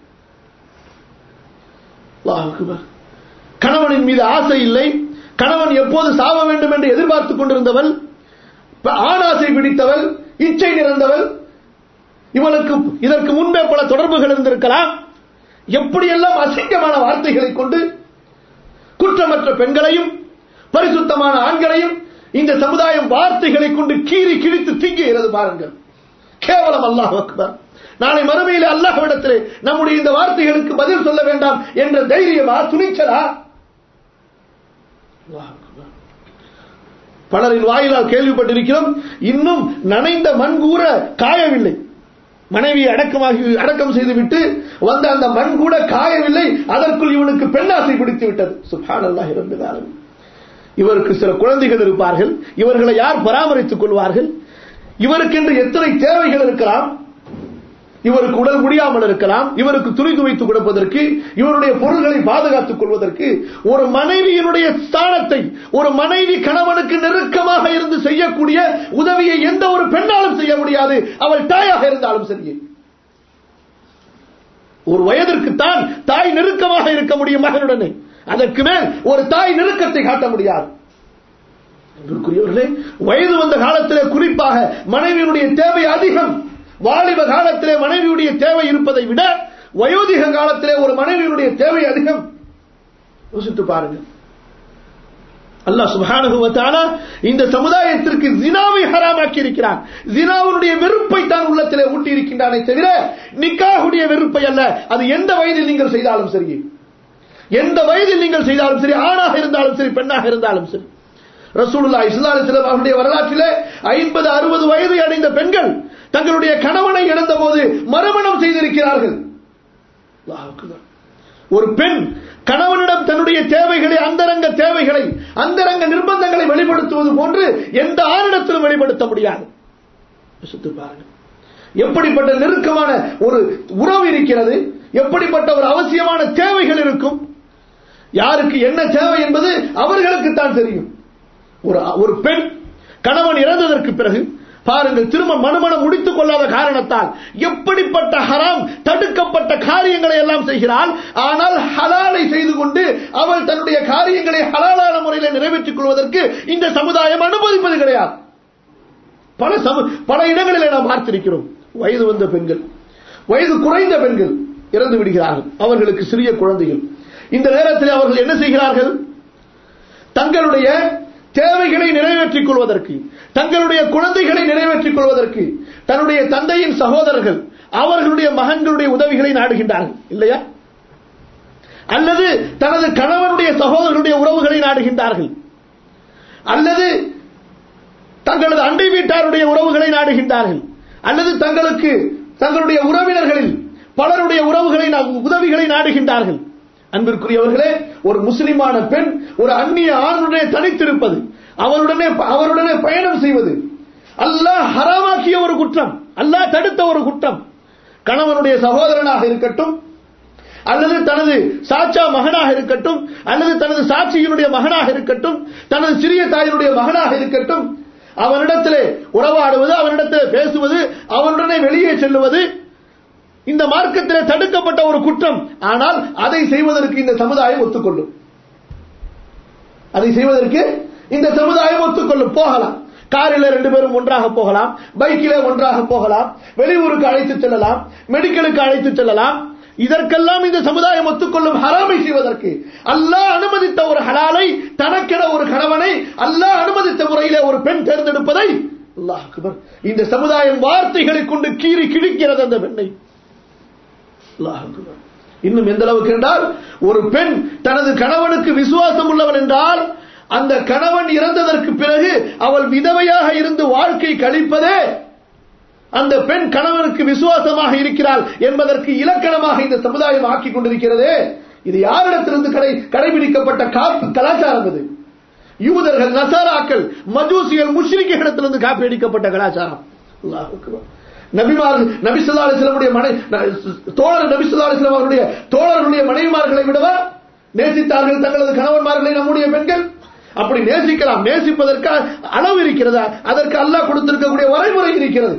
அல்லாஹ் அக்பர். கணவனின் மீது ஆசை இல்லை கணவன் எப்போது சாவ வேண்டும் என்று எதிர்பார்த்துக் கொண்டிருந்தவள் இப்ப ஆணாசை பிடித்தவள் இச்சை நிறைந்தவள் இவளுக்கு இதற்கு முன்பே பல தொடர்புகள் இருந்திருக்கலாம் எப்படியெல்லாம் அசிங்கமான வார்த்தைகளை கொண்டு குற்றமற்ற பெண்களையும் பரிசுத்தமான ஆண்களையும் இந்த சமுதாயம் வார்த்தைகளை கொண்டு கீறி கிழித்து திங்குகிறது பாருங்கள் கேவலம் அல்லாஹ் அக்பர் நாளை மறுமையில் அல்லாஹ்விடத்திலே நம்முடைய இந்த வார்த்தைகளுக்கு பதில் சொல்ல வேண்டாம் என்ற தைரியமா துணிச்சலா அல்லாஹ் அக்பர். பலரின் வாயிலால் கேள்விப்பட்டிருக்கிறோம் இன்னும் நனைந்த மண் கூற காயவில்லை மனைவி அடக்கமாகி அடக்கம் செய்துவிட்டு வந்த அந்த மண் கூட காயவில்லை அதற்குள் இவனுக்கு பெண்ணாசை பிடித்து விட்டது சுப்ஹானல்லாஹி ரப்பில் ஆலமீன் இவருக்கு சில குழந்தைகள் இருப்பார்கள் இவர்களை யார் பராமரித்துக் கொள்வார்கள் இவருக்கென்று எத்தனை தேவைகள் இருக்கலாம் இவருக்கு உடல் முடியாமல் இருக்கலாம் இவருக்கு துணி துவைத்து கொடுப்பதற்கு இவருடைய பொருள்களை பாதுகாத்துக் கொள்வதற்கு ஒரு மனைவியினுடைய ஸ்தானத்தை ஒரு மனைவி கணவனுக்கு நெருக்கமாக இருந்து செய்யக்கூடிய உதவியை எந்த ஒரு பெண்ணாலும் செய்ய முடியாது அவள் தாயாக இருந்தாலும் சரி ஒரு வயதிற்கு தான் தாய் நெருக்கமாக இருக்க முடியும் மகனுடனே அதற்கு மேல் ஒரு தாய் நெருக்கத்தை காட்ட முடியாது அன்பிற்குரியவர்களே வயது வந்த காலத்திலே குறிப்பாக மனைவியினுடைய தேவை அதிகம் வாலிப காலத்திலே மனைவியுடைய தேவை இருப்பதை விட வயோதிக காலத்திலே ஒரு மனைவியினுடைய தேவை அதிகம் யோசித்து பாருங்க அல்லாஹ் சுப்ஹானஹு வ தஆலா இந்த சமுதாயத்திற்கு ஜினாவை ஹராமாக்கி இருக்கிறான் ஜினாவுடைய வெறுப்பை தான் உள்ளத்திலே ஊட்டி இருக்கின்றானே தவிர நிக்காஹுடைய வெறுப்பை அல்ல அது எந்த வயதில் நீங்கள் செய்தாலும் சரி எந்த வயதில் நீங்கள் செய்தாலும் சரி ஆணாக இருந்தாலும் சரி பெண்ணாக இருந்தாலும் சரி ரசூலுல்லாஹி ஸல்லல்லாஹு அலைஹி வஸல்லம் அவருடைய வரலாற்றிலே 50 60 வயதை அடைந்த பெண்கள் தங்களுடைய கணவனை இழந்த போது மறுமணம் செய்திருக்கிறார்கள் அல்லாஹ் அக்பர். ஒரு பெண் கணவனிடம் தன்னுடைய தேவைகளை அந்தரங்க தேவைகளை அந்தரங்க நிர்பந்தங்களை வெளிப்படுத்துவது போன்று எந்த ஆணிடத்திலும் வெளிப்படுத்த முடியாது யோசித்து பாருங்கள் எப்படிப்பட்ட நெருக்கமான ஒரு உறவு இருக்கிறது எப்படிப்பட்ட ஒரு அவசியமான தேவைகள் இருக்கும் யாருக்கு என்ன தேவை என்பது அவர்களுக்கு தான் தெரியும் ஒரு ஒரு பெண் கணவன் இறந்ததற்கு பிறகு பாருங்கள் திரும்ப மனுமணம் முடித்துக் கொள்ளாத காரணத்தால் எப்படிப்பட்ட ஹராம் தடுக்கப்பட்ட காரியங்களை எல்லாம் செய்கிறாள் ஆனால் ஹலாலை செய்து கொண்டு அவள் தன்னுடைய காரியங்களை ஹலாலான முறையில் நிறைவேற்றிக் கொள்வதற்கு இந்த சமுதாயம் அனுமதிப்பது கிடையாது பல சம பல இடங்களிலே நாம் பார்த்திருக்கிறோம் வயது வந்த பெண்கள் வயது குறைந்த பெண்கள் இறந்து விடுகிறார்கள் அவர்களுக்கு சிறிய குழந்தைகள் இந்த நேரத்தில் அவர்கள் என்ன செய்கிறார்கள் தங்களுடைய தேவைகளை நிறைவேற்றிக் கொள்வதற்கு தங்களுடைய குழந்தைகளை நிறைவேற்றிக் கொள்வதற்கு தன்னுடைய தந்தையின் சகோதரர்கள் அவர்களுடைய மகன்களுடைய உதவிகளை நாடுகின்றார்கள் இல்லையா அல்லது தனது கணவனுடைய சகோதரர்களுடைய உறவுகளை நாடுகின்றார்கள் அல்லது தங்களது அண்டை வீட்டாருடைய உறவுகளை நாடுகின்றார்கள் அல்லது தங்களுக்கு தங்களுடைய உறவினர்களில் பலருடைய உறவுகளை உதவிகளை நாடுகின்றார்கள் அன்பிற்குரியவர்களே ஒரு முஸ்லிமான பெண் ஒரு அந்நிய ஆணுடனே தனித்திருப்பது அவருடனே அவருடனே பயணம் செய்வது அல்லாஹ் ஹராமாக்கிய ஒரு குற்றம் அல்லாஹ் தடுத்த ஒரு குற்றம் கணவனுடைய சகோதரனாக இருக்கட்டும் அல்லது தனது சாச்சா மகனாக இருக்கட்டும் அல்லது தனது சாட்சியினுடைய மகனாக இருக்கட்டும் தனது சிறிய தாயினுடைய மகனாக இருக்கட்டும் அவனிடத்திலே உறவாடுவது அவனிடத்திலே பேசுவது அவனுடனே வெளியே செல்லுவது இந்த மார்க்கத்திலே தடுக்கப்பட்ட ஒரு குற்றம் ஆனால் அதை செய்வதற்கு இந்த சமுதாயம் ஒத்துக்கொள்ளும் அதை செய்வதற்கு இந்த சமுதாயம் ஒத்துக்கொள்ளும் போகலாம் காரில் ரெண்டு பேரும் ஒன்றாக போகலாம் பைக்கிலே ஒன்றாக போகலாம் வெளியூருக்கு அழைத்து செல்லலாம் மெடிக்கலுக்கு அழைத்து செல்லலாம் இதற்கெல்லாம் இந்த சமுதாயம் ஒத்துக்கொள்ளும் ஹராமை செய்வதற்கு அல்லாஹ் அனுமதித்த ஒரு ஹலாலை தனக்கென ஒரு கணவனை அல்லாஹ் அனுமதித்த முறையிலே ஒரு பெண் தேர்ந்தெடுப்பதை அல்லாஹ் அக்பர் இந்த சமுதாயம் வார்த்தைகளை கொண்டு கீறி கிழிக்கிறது அந்த பெண்ணை அல்லாஹ் அக்பர் இன்னும் எந்த அளவுக்கு என்றால் ஒரு பெண் தனது கணவனுக்கு விசுவாசம் உள்ளவன் என்றால் அந்த கணவன் இறந்ததற்கு பிறகு அவள் விதவையாக இருந்து வாழ்க்கை கழிப்பதே அந்த பெண் கணவனுக்கு விசுவாசமாக இருக்கிறாள் என்பதற்கு இலக்கணமாக இந்த சமுதாயம் ஆக்கிக் கொண்டிருக்கிறது இது யாரிடத்திலிருந்து கடை கடைபிடிக்கப்பட்ட காப்பு கலாச்சாரம் இது யூதர்கள் நசாராக்கள் மஜூசிகள் முஷ்ரிக்கிடத்திலிருந்து காப்பி அடிக்கப்பட்ட கலாச்சாரம் அல்லாஹ் அக்பர் நபிமார்கள் நபிசுல்லா அலிஸ்லமுடைய மனை தோழர் நபிசுல்லா அலிஸ்லாம் அவருடைய தோழர்களுடைய மனைவிமார்களை விடவா நேசித்தார்கள் தங்களது கணவன்மார்களை நம்முடைய பெண்கள் அப்படி நேசிக்கலாம் நேசிப்பதற்கு அளவு இருக்கிறதா அதற்கு அல்லாஹ் கொடுத்திருக்கக்கூடிய வரைமுறை இருக்கிறது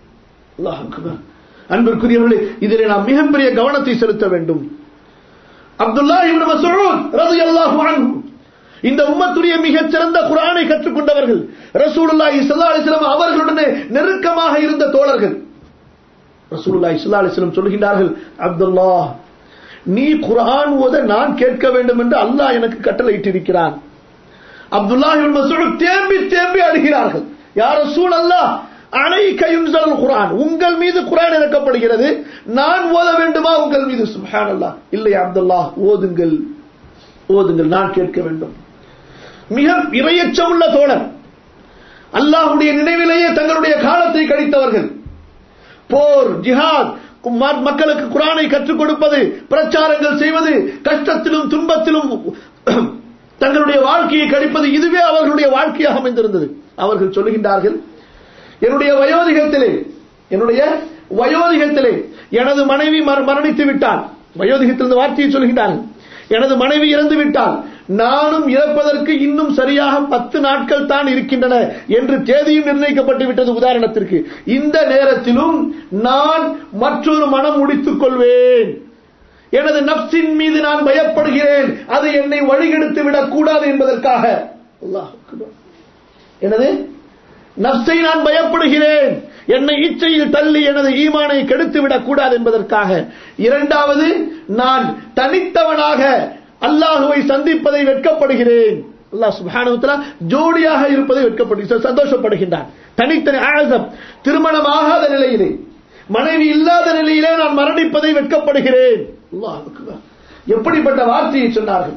அன்பிற்குரியவர்களே இதிலே நாம் மிகப்பெரிய கவனத்தை செலுத்த வேண்டும் அப்துல்லா இப்னு மஸ்ஊத் ரலியல்லாஹு அன்ஹு இந்த உம்மத்துடைய மிகச் சிறந்த குரானை கற்றுக்கொண்டவர்கள் ரசூலுல்லாஹி ஸல்லல்லாஹு அலைஹி வஸல்லம் அவர்களுடனே நெருக்கமாக இருந்த தோழர்கள் ரசூலுல்லாஹி ஸல்லல்லாஹு அலைஹி வஸல்லம் சொல்கிறார்கள் அப்துல்லா நீ குர்ஆன் ஓத நான் கேட்க வேண்டும் என்று அல்லாஹ் எனக்கு கட்டளையிட்டிருக்கிறான் அப்துல்லா இப்னு மஸ்ஊத் தேம்பி தேம்பி அழுகிறார்கள் யா ரசூலல்லாஹ் அலைக்க யுன்சல் குர்ஆன் உங்கள் மீது குர்ஆன் இறக்கப்படுகிறது நான் ஓத வேண்டுமா உங்கள் மீது சுப்ஹானல்லாஹ் இல்லை அப்துல்லாஹ் ஓதுங்கள் ஓதுங்கள் நான் கேட்க வேண்டும் மிக இரையச்சமுள்ள தோழர் அல்லாஹுடைய நினைவிலேயே தங்களுடைய காலத்தை கழித்தவர்கள் போர் ஜிஹாத் மக்களுக்கு குரானை கற்றுக் கொடுப்பது பிரச்சாரங்கள் செய்வது கஷ்டத்திலும் துன்பத்திலும் தங்களுடைய வாழ்க்கையை கழிப்பது இதுவே அவர்களுடைய வாழ்க்கையாக அமைந்திருந்தது அவர்கள் சொல்லுகின்றார்கள் என்னுடைய வயோதிகத்திலே என்னுடைய வயோதிகத்திலே எனது மனைவி மரணித்து விட்டால் வயோதிகத்திலிருந்து வார்த்தையை சொல்கின்றார்கள் எனது மனைவி இறந்து விட்டால் நானும் இறப்பதற்கு இன்னும் சரியாக பத்து நாட்கள் தான் இருக்கின்றன என்று தேதியும் நிர்ணயிக்கப்பட்டு விட்டது உதாரணத்திற்கு இந்த நேரத்திலும் நான் மற்றொரு மனம் முடித்துக் கொள்வேன் எனது நப்சின் மீது நான் பயப்படுகிறேன் அது என்னை வழிகெடுத்து விடக் கூடாது என்பதற்காக எனது நப்சை நான் பயப்படுகிறேன் என்னை இச்சையில் தள்ளி எனது ஈமானை கெடுத்து விடக் கூடாது என்பதற்காக இரண்டாவது நான் தனித்தவனாக அல்லாஹுவை சந்திப்பதை வெட்கப்படுகிறேன் அல்லாஹ் சுபானுத்தலா ஜோடியாக இருப்பதை வெட்கப்படு சந்தோஷப்படுகின்றான் தனித்தனி ஆசம் திருமணம் ஆகாத நிலையிலே மனைவி இல்லாத நிலையிலே நான் மரணிப்பதை வெட்கப்படுகிறேன் எப்படிப்பட்ட வார்த்தையை சொன்னார்கள்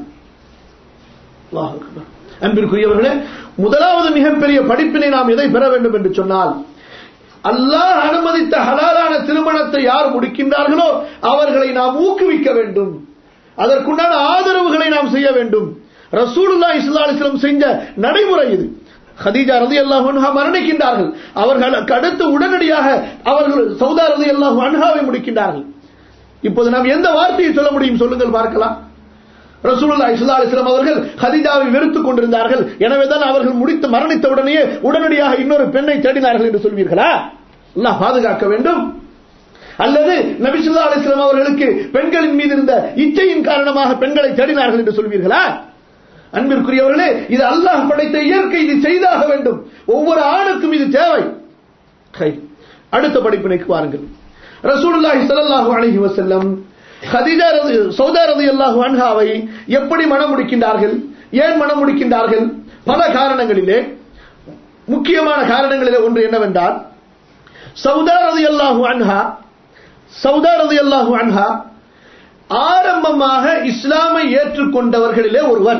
அன்பிற்குரியவர்களே முதலாவது மிகப்பெரிய படிப்பினை நாம் எதை பெற வேண்டும் என்று சொன்னால் அல்லாஹ் அனுமதித்த ஹலாலான திருமணத்தை யார் முடிக்கின்றார்களோ அவர்களை நாம் ஊக்குவிக்க வேண்டும் அதற்குண்டான ஆதரவுகளை நாம் செய்ய வேண்டும் ரசூலுல்லாஹி ஸல்லல்லாஹு அலைஹி வஸல்லம் செஞ்ச நடைமுறை இது ஹதீஜா ரலியல்லாஹு அன்ஹா மரணிக்கின்றார்கள் அவர்களுக்கு அடுத்து உடனடியாக அவர்கள் சௌதா ரலியல்லாஹு அன்ஹாவை முடிக்கின்றார்கள் இப்போது நாம் எந்த வார்த்தையை சொல்ல முடியும் சொல்லுங்கள் பார்க்கலாம் ரசூலுல்லாஹி ஸல்லல்லாஹு அலைஹி வஸல்லம் அவர்கள் ஹதீஜாவை வெறுத்துக் கொண்டிருந்தார்கள் எனவேதான் அவர்கள் முடித்து மரணித்த உடனேயே உடனடியாக இன்னொரு பெண்ணை தேடினார்கள் என்று சொல்வீர்களா அல்லாஹ் பாதுகாக்க வேண்டும் அல்லது நபி ஸல்லல்லாஹு அலைஹி வஸல்லம் அவர்களுக்கு பெண்களின் மீது இருந்த இச்சையின் காரணமாக பெண்களை தேடினார்கள் என்று சொல்வீர்களா அன்பிற்குரியவர்களே இது அல்லாஹ் படைத்த இயற்கை இது செய்தாக வேண்டும் ஒவ்வொரு ஆணுக்கும் இது தேவை ஹை. அடுத்த படிப்பினைக்கு வாருங்கள் ரசூலுல்லாஹி ஸல்லல்லாஹு அலைஹி வஸல்லம் ஹதீஜா ரதி சௌதா ரலியல்லாஹு அன்ஹாவை எப்படி மனம் முடிக்கின்றார்கள் ஏன் மனம் முடிக்கின்றார்கள் பல காரணங்களிலே முக்கியமான காரணங்களிலே ஒன்று என்னவென்றால் சௌதா ரலியல்லாஹு அன்ஹா சௌதா ரலியல்லாஹு அன்ஹா ஆரம்பமாக இஸ்லாமை ஏற்றுக்கொண்டவர்களிலே ஒருவர்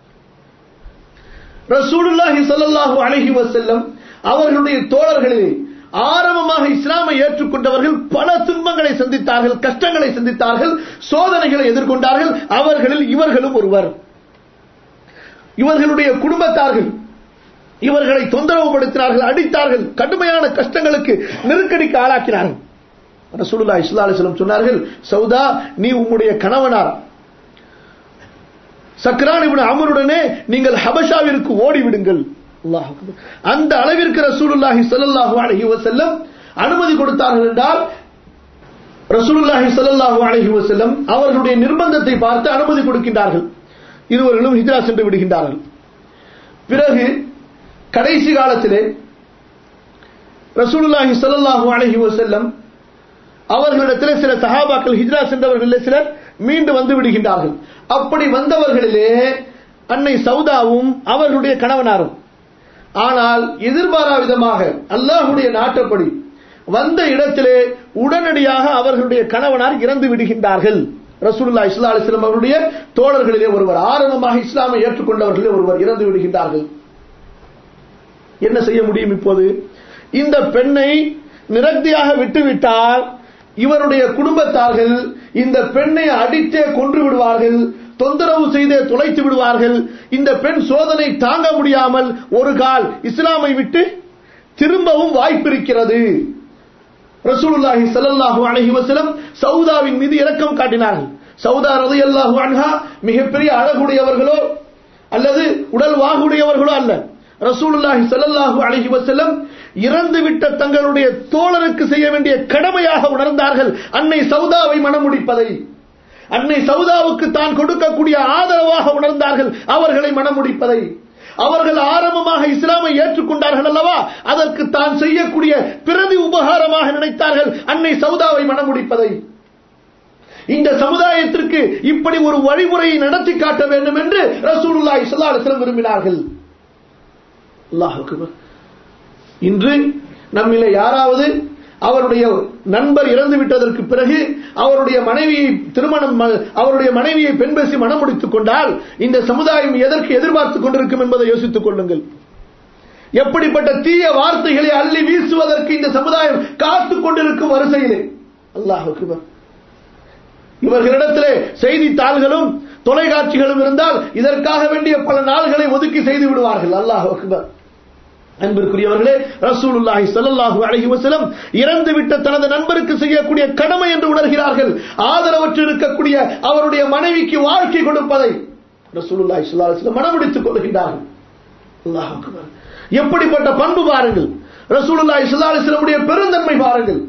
ரசூலுல்லாஹி ஸல்லல்லாஹு அலைஹி வஸல்லம் அவர்களுடைய தோழர்களிலே ஆரம்பமாக இஸ்லாமை ஏற்றுக்கொண்டவர்கள் பல துன்பங்களை சந்தித்தார்கள் கஷ்டங்களை சந்தித்தார்கள் சோதனைகளை எதிர்கொண்டார்கள் அவர்களில் இவர்களும் ஒருவர் இவர்களுடைய குடும்பத்தார்கள் இவர்களை தொந்தரவுபடுத்தினார்கள் அடித்தார்கள் கடுமையான கஷ்டங்களுக்கு நெருக்கடிக்கு ஆளாக்கினார்கள் ரசூலுல்லாஹி ஸல்லல்லாஹு அலைஹி வஸல்லம் சொன்னார்கள் சௌதா நீ உம்முடைய கணவனார் சக்ரான் இப்னு அமருடனே நீங்கள் ஹபஷாவிற்கு ஓடிவிடுங்கள் அல்லாஹ் அக்பர். அந்த அளவிற்கு ரசூலுல்லாஹி ஸல்லல்லாஹு அலைஹி வஸல்லம் அனுமதி கொடுத்தார்கள் என்றால் ரசூலுல்லாஹி ஸல்லல்லாஹு அலைஹி வஸல்லம் அவர்களுடைய நிர்பந்தத்தை பார்த்து அனுமதி கொடுக்கின்றார்கள் இருவர்களும் ஹிஜ்ரா சென்று விடுகின்றார்கள் பிறகு கடைசி காலத்திலே ரசூலுல்லாஹி ஸல்லல்லாஹு அலைஹி வஸல்லம் அவர்களிடத்தில் சில சஹாபாக்கள் ஹிஜ்ரா சென்றவர்களில் சிலர் மீண்டு வந்து விடுகின்றார்கள் அப்படி வந்தவர்களிலே அன்னை சௌதாவும் அவர்களுடைய கணவனாரும் ஆனால் எதிர்பாரா விதமாக அல்லாஹுடைய நாட்டப்படி வந்த இடத்திலே உடனடியாக அவர்களுடைய கணவனார் இறந்து விடுகின்றார்கள் ரசூலுல்லாஹி ஸல்லல்லாஹு அலைஹி வஸல்லம் அவருடைய தோழர்களிலே ஒருவர் ஆரம்பமாக இஸ்லாமை ஏற்றுக்கொண்டவர்களிலே ஒருவர் இறந்து விடுகின்றார்கள் என்ன செய்ய முடியும் இப்போது இந்த பெண்ணை நிரக்தியாக விட்டுவிட்டால் இவருடைய குடும்பத்தார்கள் இந்த பெண்ணை அடித்தே கொன்று விடுவார்கள் தொந்தரவு செய்தே தொலைத்து விடுவார்கள் இந்த பெண் சோதனை தாங்க முடியாமல் ஒரு கால் இஸ்லாமை விட்டு திரும்பவும் வாய்ப்பிருக்கிறது ரசூலுல்லாஹி ஸல்லல்லாஹு அலைஹி வஸல்லம் சௌதாவின் மீது இரக்கம் காட்டினார்கள் சௌதா ரலியல்லாஹு அன்ஹா மிகப்பெரிய அழகுடையவர்களோ அல்லது உடல் வாகுடையவர்களோ அல்ல ரசூலுல்லாஹி ஸல்லல்லாஹு அலைஹி வஸல்லம் இறந்துவிட்ட தங்களுடைய தோழருக்கு செய்ய வேண்டிய கடமையாக உணர்ந்தார்கள் அன்னை சௌதாவை மணமுடிப்பதை அன்னை சௌதாவுக்கு தான் கொடுக்கக்கூடிய ஆதரவாக உணர்ந்தார்கள் அவர்களை மணமுடிப்பதை அவர்கள் ஆரம்பமாக இஸ்லாமை ஏற்றுக்கொண்டார்கள் அல்லவா அதற்கு தான் செய்யக்கூடிய பிரதி உபகாரமாக நினைத்தார்கள் அன்னை சௌதாவை மணமுடிப்பதை இந்த சமுதாயத்திற்கு இப்படி ஒரு வழிமுறையை நடத்தி காட்ட வேண்டும் என்று ரசூலுல்லாஹி ஸல்லல்லாஹு அலைஹி வஸல்லம் விரும்பினார்கள் அல்லாஹ் அக்பர் இன்று நம்மிலே யாராவது அவருடைய நண்பர் இறந்து விட்டதற்கு பிறகு அவருடைய மனைவியை திருமணம் அவருடைய மனைவியை பெண் பேசி மனம் முடித்துக் கொண்டால் இந்த சமுதாயம் எதற்கு எதிர்பார்த்துக் கொண்டிருக்கும் என்பதை யோசித்துக் கொள்ளுங்கள் எப்படிப்பட்ட தீய வார்த்தைகளை அள்ளி வீசுவதற்கு இந்த சமுதாயம் காத்துக் கொண்டிருக்கும் வரிசையிலே அல்லாஹ் அக்பர் இவர்களிடத்திலே செய்தித்தாள்களும் தொலைக்காட்சிகளும் இருந்தால் இதற்காக வேண்டிய பல நாள்களை ஒதுக்கி செய்து விடுவார்கள் அல்லாஹ் அக்பர் அன்பிற்குரியவர்களே ரசூலுல்லாஹி ஸல்லல்லாஹு அலைஹி வஸல்லம் இறந்துவிட்ட தனது நண்பருக்கு செய்யக்கூடிய கடமை என்று உணர்கிறார்கள் ஆதரவற்று இருக்கக்கூடிய அவருடைய மனைவிக்கு வாழ்க்கை கொடுப்பதை ரசூலுல்லாஹி ஸல்லல்லாஹு அலைஹி வஸல்லம் மனமுடித்துக் கொள்கிறார்கள் அல்லாஹ் அக்பர் எப்படிப்பட்ட பண்பு பாருங்கள் ரசூலுல்லாஹி ஸல்லல்லாஹு அலைஹி வஸல்லம் பெருந்தன்மை பாருங்கள்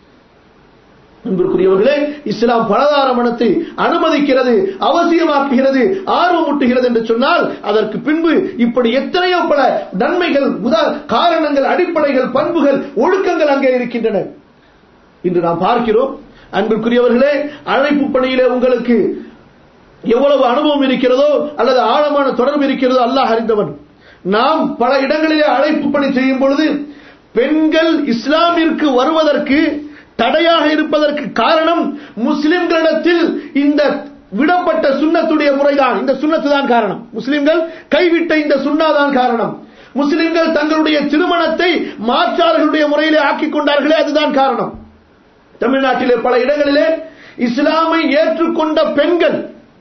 அன்பிற்குரியவர்களே இஸ்லாம் பலதார மனத்தை அனுமதிக்கிறது அவசியமாக்குகிறது ஆர்வமூட்டுகிறது என்று சொன்னால் அதற்கு பின்பு இப்படி எத்தனையோ பல நன்மைகள் முத காரணங்கள் அடிப்படைகள் பண்புகள் ஒழுக்கங்கள் அங்கே இருக்கின்றன இன்று நாம் பார்க்கிறோம் அன்பிற்குரியவர்களே அழைப்பு பணியிலே உங்களுக்கு எவ்வளவு அனுபவம் இருக்கிறதோ அல்லது ஆழமான தொடர்பு இருக்கிறதோ அல்லாஹ் அறிந்தவன் நாம் பல இடங்களிலே அழைப்பு பணி செய்யும் பொழுது பெண்கள் இஸ்லாமிற்கு வருவதற்கு தடையாக இருப்பதற்கு காரணம் முஸ்லிம்களிடத்தில் இந்த விடப்பட்ட சுண்ணத்துடைய முறைதான் இந்த சுண்ணத்து தான் காரணம் முஸ்லிம்கள் கைவிட்ட இந்த சுண்ணாதான் காரணம் முஸ்லிம்கள் தங்களுடைய திருமணத்தை மாற்றார்களுடைய முறையிலே ஆக்கிக் கொண்டார்களே அதுதான் காரணம் தமிழ்நாட்டிலே பல இடங்களிலே இஸ்லாமை ஏற்றுக்கொண்ட பெண்கள்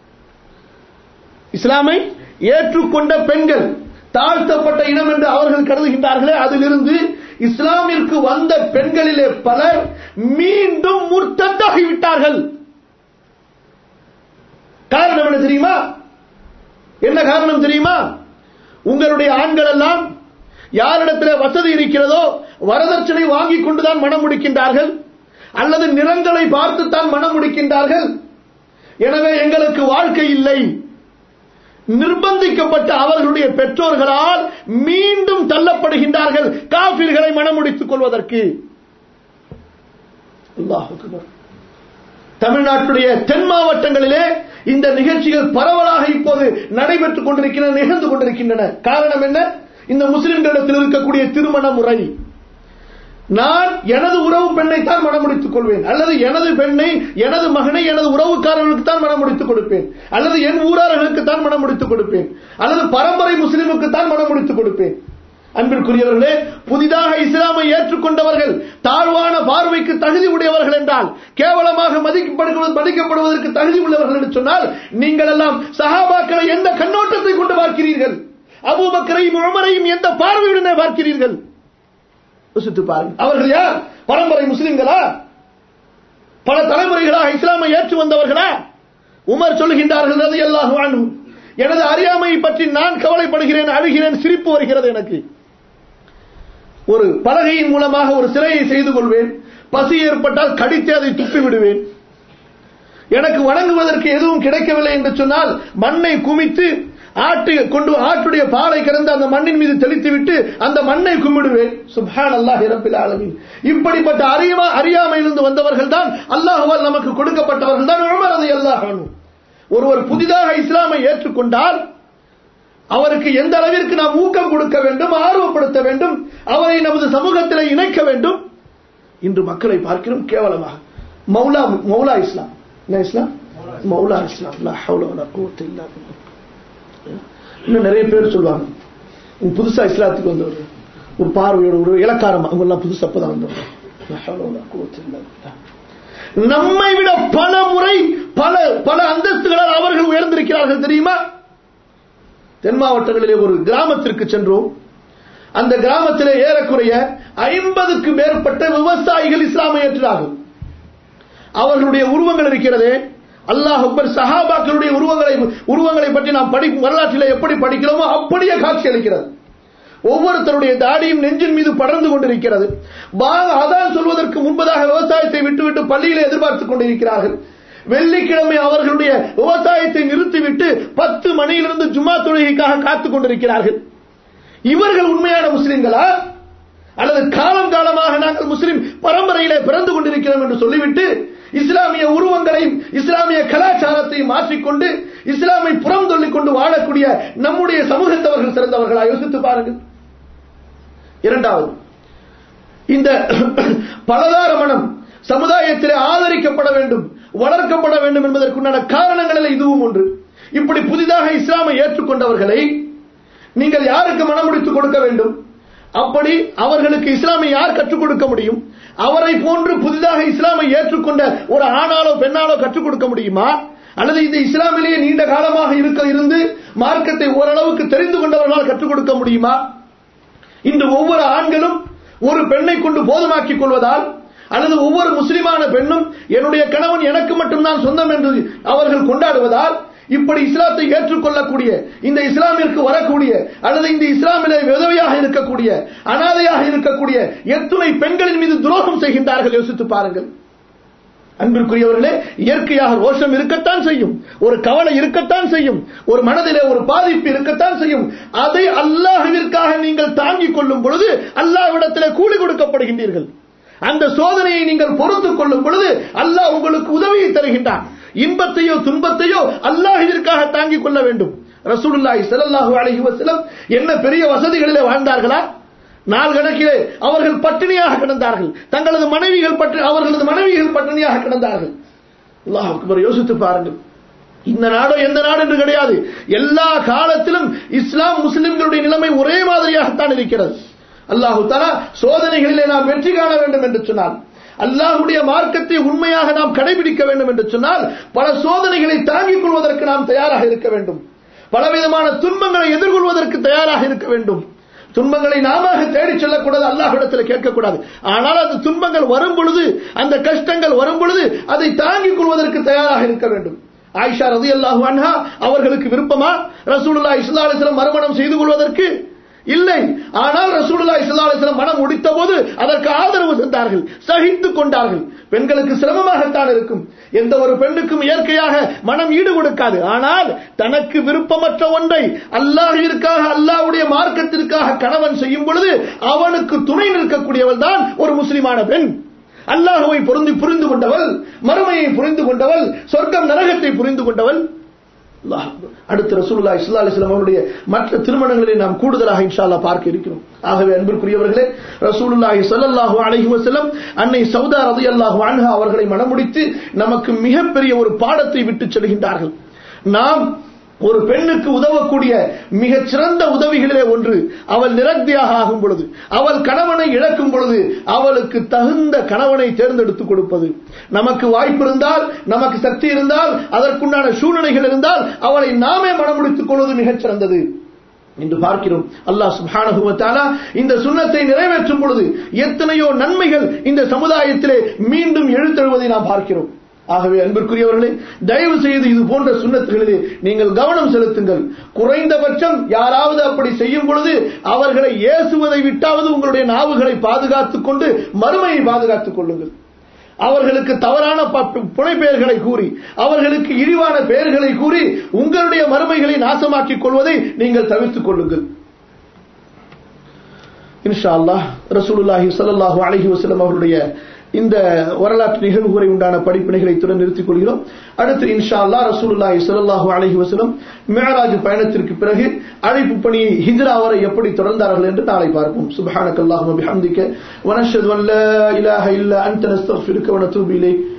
இஸ்லாமை ஏற்றுக்கொண்ட பெண்கள் தாழ்த்தப்பட்ட இனம் என்று அவர்கள் கருதுகின்றார்களே அதிலிருந்து இஸ்லாமிற்கு வந்த பெண்களிலே பலர் மீண்டும் முர்த்தத்தாகிவிட்டார்கள் காரணம் என்ன தெரியுமா என்ன காரணம் தெரியுமா உங்களுடைய ஆண்கள் எல்லாம் யாரிடத்தில் வசதி இருக்கிறதோ வரதட்சணை வாங்கிக் கொண்டுதான் மனம் முடிக்கின்றார்கள் அல்லது நிறங்களை பார்த்துத்தான் மனம் முடிக்கின்றார்கள் எனவே எங்களுக்கு வாழ்க்கை இல்லை நிர்பந்திக்கப்பட்ட அவர்களுடைய பெற்றோர்களால் மீண்டும் தள்ளப்படுகின்றார்கள் காபிர்களை மனமுடித்துக் கொள்வதற்கு அல்லாஹ் அக்பர். தமிழ்நாட்டுடைய தென் மாவட்டங்களிலே இந்த நிகழ்ச்சிகள் பரவலாக இப்போது நடைபெற்றுக் கொண்டிருக்கின்றன நிகழ்ந்து கொண்டிருக்கின்றன காரணம் என்ன இந்த முஸ்லிம்களிடத்தில் இருக்கக்கூடிய திருமண முறை நான் எனது உறவு பெண்ணை தான் மனமுடித்துக் கொள்வேன் அல்லது எனது பெண்ணை எனது மகனை எனது உறவுக்காரர்களுக்கு தான் மனமுடித்துக் கொடுப்பேன் அல்லது என் ஊரார்களுக்கு தான் மனமுடித்துக் கொடுப்பேன் அல்லது பரம்பரை முஸ்லிமுக்கு தான் மனமுடித்துக் கொடுப்பேன் அன்பிற்குரியவர்களே புதிதாக இஸ்லாமை ஏற்றுக்கொண்டவர்கள் தாழ்வான பார்வைக்கு தகுதி உடையவர்கள் என்றால் கேவலமாக மதிக்கப்படுவது மதிக்கப்படுவதற்கு தகுதி உள்ளவர்கள் என்று சொன்னால் நீங்கள் எல்லாம் சஹாபாக்களை எந்த கண்ணோட்டத்தை கொண்டு பார்க்கிறீர்கள் அபூபக்கரையும் உமரையும் எந்த பார்வையுடனே பார்க்கிறீர்கள் யோசித்து பாருங்கள் அவர்கள் யார் பரம்பரை முஸ்லிம்களா பல தலைமுறைகளாக இஸ்லாமை ஏற்று வந்தவர்களா உமர் சொல்லுகின்றார்கள் ரலியல்லாஹு அன்ஹு எனது அறியாமையை பற்றி நான் கவலைப்படுகிறேன் அழுகிறேன் சிரிப்பு வருகிறது எனக்கு ஒரு பலகையின் மூலமாக ஒரு சிலையை செய்து கொள்வேன் பசி ஏற்பட்டால் கடித்து அதை துப்பி விடுவேன் எனக்கு வணங்குவதற்கு எதுவும் கிடைக்கவில்லை என்று சொன்னால் மண்ணை குமித்து ஆட்டு கொண்டு ஆட்டுடைய பாலை கறந்து அந்த மண்ணின் மீது தெளித்து விட்டு அந்த மண்ணை கும்பிடுவேன் சுப்ஹான் அல்லாஹ் இரப்பில் ஆலமீன் இப்படிப்பட்ட அறியமா அறியாமையிலிருந்து வந்தவர்கள் தான் அல்லாஹ்வால் நமக்கு கொடுக்கப்பட்டவர்கள் தான் உமர் ரலியல்லாஹு அன்ஹு ஒருவர் புதிதாக இஸ்லாமை ஏற்றுக்கொண்டால் அவருக்கு எந்த அளவிற்கு நாம் ஊக்கம் கொடுக்க வேண்டும் ஆர்வப்படுத்த வேண்டும் அவரை நமது சமூகத்தில் இணைக்க வேண்டும் இன்று மக்களை பார்க்கிறோம் கேவலமாக மௌலா மௌலா இஸ்லாம் என்ன இஸ்லாம் மௌலா இஸ்லாம் லா ஹவ்ல வலா குவத்த இல்லா பில்லாஹ். இன்னும் நிறைய பேர் சொல்லுவாங்க இவங்க புதுசா இஸ்லாத்துக்கு வந்தவர் ஒரு பார்வையோட ஒரு இலக்காரம் அவங்க எல்லாம் புதுசா அப்பதான் வந்தவர் லா ஹவ்ல வலா குவத்த இல்லா பில்லாஹ். நம்மை விட பல முறை பல பல அந்தஸ்துகளால் அவர்கள் உயர்ந்திருக்கிறார்கள் தெரியுமா தென் மாவட்டங்களிலே ஒரு கிராமத்திற்கு சென்றோம் அந்த கிராமத்திலே ஏறக்குறைய ஐம்பதுக்கு மேற்பட்ட விவசாயிகள் இஸ்லாமை ஏற்றார்கள் அவர்களுடைய உருவங்கள் இருக்கிறதே அல்லாஹ் அக்பர் சஹாபாக்களுடைய உருவங்களை உருவங்களை பற்றி நாம் படி வரலாற்றில் எப்படி படிக்கிறோமோ அப்படியே காட்சி அளிக்கிறது ஒவ்வொருத்தருடைய தாடியும் நெஞ்சின் மீது படர்ந்து கொண்டிருக்கிறது பாக அதான் சொல்வதற்கு முன்பதாக விவசாயத்தை விட்டுவிட்டு பள்ளியிலே எதிர்பார்த்துக் கொண்டிருக்கிறார்கள் வெள்ளிக்கிழமை அவர்களுடைய விவசாயத்தை நிறுத்திவிட்டு பத்து மணியிலிருந்து ஜும்மா தொழுகைக்காக காத்துக் கொண்டிருக்கிறார்கள் இவர்கள் உண்மையான முஸ்லிம்களா அல்லது காலம் காலமாக நாங்கள் முஸ்லிம் பரம்பரையிலே பிறந்து கொண்டிருக்கிறோம் என்று சொல்லிவிட்டு இஸ்லாமிய உருவங்களையும் இஸ்லாமிய கலாச்சாரத்தையும் மாற்றிக்கொண்டு இஸ்லாமை புறம் சொல்லிக் கொண்டு வாழக்கூடிய நம்முடைய சமூகத்தவர்கள் சிறந்தவர்களா யோசித்து பாருங்கள் இரண்டாவது இந்த பலதார மனம் சமுதாயத்திலே ஆதரிக்கப்பட வேண்டும் வளர்க்கப்பட வேண்டும் என்பதற்குண்டான காரணங்களில் இதுவும் ஒன்று இப்படி புதிதாக இஸ்லாமை ஏற்றுக்கொண்டவர்களை நீங்கள் யாருக்கு மனமுடித்துக் கொடுக்க வேண்டும் அப்படி அவர்களுக்கு இஸ்லாமை யார் கற்றுக் கொடுக்க முடியும் அவரை போன்று புதிதாக இஸ்லாமை ஏற்றுக்கொண்ட ஒரு ஆணாலோ பெண்ணாலோ கற்றுக் கொடுக்க முடியுமா அல்லது இந்த இஸ்லாமிலேயே நீண்ட காலமாக இருக்க இருந்து மார்க்கத்தை ஓரளவுக்கு தெரிந்து கொண்டவர்களால் கற்றுக் கொடுக்க முடியுமா இன்று ஒவ்வொரு ஆண்களும் ஒரு பெண்ணை கொண்டு போதுமாக்கிக் கொள்வதால் அல்லது ஒவ்வொரு முஸ்லிமான பெண்ணும் என்னுடைய கணவன் எனக்கு மட்டும்தான் சொந்தம் என்று அவர்கள் கொண்டாடுவதால் இப்படி இஸ்லாத்தை ஏற்றுக்கொள்ளக்கூடிய இந்த இஸ்லாமிற்கு வரக்கூடிய அல்லது இந்த இஸ்லாமிலே விதவையாக இருக்கக்கூடிய அனாதையாக இருக்கக்கூடிய எத்துணை பெண்களின் மீது துரோகம் செய்கின்றார்கள் யோசித்து பாருங்கள் அன்பிற்குரியவர்களே இயற்கையாக ரோஷம் இருக்கத்தான் செய்யும் ஒரு கவலை இருக்கத்தான் செய்யும் ஒரு மனதிலே ஒரு பாதிப்பு இருக்கத்தான் செய்யும் அதை அல்லாஹ்விற்காக நீங்கள் தாங்கிக் கொள்ளும் பொழுது அல்லாஹ்விடத்திலே கூலி கொடுக்கப்படுகின்றீர்கள் அந்த சோதனையை நீங்கள் பொறுத்துக் கொள்ளும் பொழுது அல்லாஹ் உங்களுக்கு உதவியை தருகின்றான் இன்பத்தையோ துன்பத்தையோ அல்லாஹ்விற்காக தாங்கிக் கொள்ள வேண்டும் ரசூலுல்லாஹி ஸல்லல்லாஹு அலைஹி வஸல்லம் என்ன பெரிய வசதிகளிலே வாழ்ந்தார்களா நாள் கணக்கிலே அவர்கள் பட்டினியாக கிடந்தார்கள் தங்களது மனைவிகள் பற்றி அவர்களது மனைவிகள் பட்டினியாக கிடந்தார்கள் அல்லாஹ் அக்பர் யோசித்து பாருங்கள் இந்த நாடோ எந்த நாடு என்று கிடையாது எல்லா காலத்திலும் இஸ்லாம் முஸ்லிம்களுடைய நிலைமை ஒரே மாதிரியாகத்தான் இருக்கிறது அல்லாஹு தலா சோதனைகளிலே நாம் வெற்றி காண வேண்டும் என்று சொன்னார் அல்லாஹுடைய மார்க்கத்தை உண்மையாக நாம் கடைபிடிக்க வேண்டும் என்று சொன்னால் பல சோதனைகளை தாங்கிக் கொள்வதற்கு நாம் தயாராக இருக்க வேண்டும் பலவிதமான துன்பங்களை எதிர்கொள்வதற்கு தயாராக இருக்க வேண்டும் துன்பங்களை நாம தேடிச் செல்லக்கூடாது அல்லாஹ்விடத்தில் கேட்கக்கூடாது ஆனால் அந்த துன்பங்கள் வரும் பொழுது அந்த கஷ்டங்கள் வரும் பொழுது அதை தாங்கிக் கொள்வதற்கு தயாராக இருக்க வேண்டும் ஆயிஷா ரதியல்லாஹு அன்ஹா அவர்களுக்கு விருப்பமா ரசூலுல்லாஹி ஸல்லல்லாஹு அலைஹி வஸல்லம் மறுமணம் செய்து கொள்வதற்கு இல்லை ஆனால் ரசூலுல்லாஹி ஸல்லல்லாஹு அலைஹி வஸல்லம் மனம் முடித்த போது அதற்கு ஆதரவு தந்தார்கள் சகித்துக் கொண்டார்கள் பெண்களுக்கு சிரமமாகத்தான் இருக்கும் எந்த ஒரு பெண்ணுக்கும் இயற்கையாக மனம் ஈடு கொடுக்காது ஆனால் தனக்கு விருப்பமற்ற ஒன்றை அல்லாஹிற்காக அல்லாஹ்வுடைய மார்க்கத்திற்காக கணவன் செய்யும் பொழுது அவனுக்கு துணை நிற்கக்கூடியவள் தான் ஒரு முஸ்லிமான பெண் அல்லாஹுவை பொருந்தி புரிந்து கொண்டவள் மறுமையை புரிந்து கொண்டவள் சொர்க்கம் நரகத்தை புரிந்து கொண்டவள் அல்லாஹ் அக்பர். அடுத்து ரசூலுல்லாஹி ஸல்லல்லாஹு அலைஹி வஸல்லம் அவருடைய மற்ற திருமணங்களை நாம் கூடுதலாக இன்ஷா அல்லாஹ் பார்க்க இருக்கிறோம் ஆகவே அன்பிற்குரியவர்களே ரசூலுல்லாஹி ஸல்லல்லாஹு அலைஹி வஸல்லம் அன்னை சௌதா ரலியல்லாஹு அன்ஹா அவர்களை மணமுடித்து நமக்கு மிகப்பெரிய ஒரு பாடத்தை விட்டுச் செல்கின்றார்கள் நாம் ஒரு பெண்ணுக்கு உதவக்கூடிய மிகச் சிறந்த உதவிகளிலே ஒன்று அவள் நிரக்தியாக ஆகும் பொழுது அவள் கணவனை இழக்கும் பொழுது அவளுக்கு தகுந்த கணவனை தேர்ந்தெடுத்துக் கொடுப்பது நமக்கு வாய்ப்பு இருந்தால் நமக்கு சக்தி இருந்தால் அதற்குண்டான சூழ்நிலைகள் இருந்தால் அவளை நாமே மனமுடித்துக் கொள்வது மிகச் சிறந்தது என்று பார்க்கிறோம் அல்லாஹ் சுப்ஹானஹு வ தஆலா இந்த சுன்னத்தை நிறைவேற்றும் பொழுது எத்தனையோ நன்மைகள் இந்த சமுதாயத்திலே மீண்டும் எழுத்தெழுவதை நாம் பார்க்கிறோம் ஆகவே அன்பிற்குரியவர்களே தயவு செய்து இது போன்ற சுண்ணத்துகளிலே நீங்கள் கவனம் செலுத்துங்கள் குறைந்தபட்சம் யாராவது அப்படி செய்யும் பொழுது அவர்களை ஏசுவதை விட்டாவது உங்களுடைய நாவுகளை பாதுகாத்துக் கொண்டு மறுமையை பாதுகாத்துக் கொள்ளுங்கள் அவர்களுக்கு தவறான ப- புனைப்பெயர்களை கூறி அவர்களுக்கு இழிவான பெயர்களை கூறி உங்களுடைய மறுமைகளை நாசமாக்கிக் கொள்வதை நீங்கள் தவிர்த்துக் கொள்ளுங்கள் இன்ஷா அல்லாஹ் ரசூலுல்லாஹி ஸல்லல்லாஹு அலைஹி வஸல்லம் அவருடைய இந்த வரலாற்று நிகழ்வுகளை உண்டான படிப்பினைகளை இத்துடன் நிறுத்திக் கொள்கிறோம் அடுத்து இன்ஷா அல்லாஹ் ரசூலுல்லாஹி ஸல்லல்லாஹு அலைஹி வஸல்லம் மிஅராஜ் பயணத்திற்கு பிறகு அழைப்பு பணியை ஹிஜ்ரா வரை எப்படி தொடர்ந்தார்கள் என்று நாளை பார்ப்போம் சுப்ஹானக்கல்லாஹும்ம பிஹம்திக வனஷ்ஹது அன் லா இலாஹ இல்லா அன்த நஸ்தக்ஃபிருக வ நதூபு இலைக்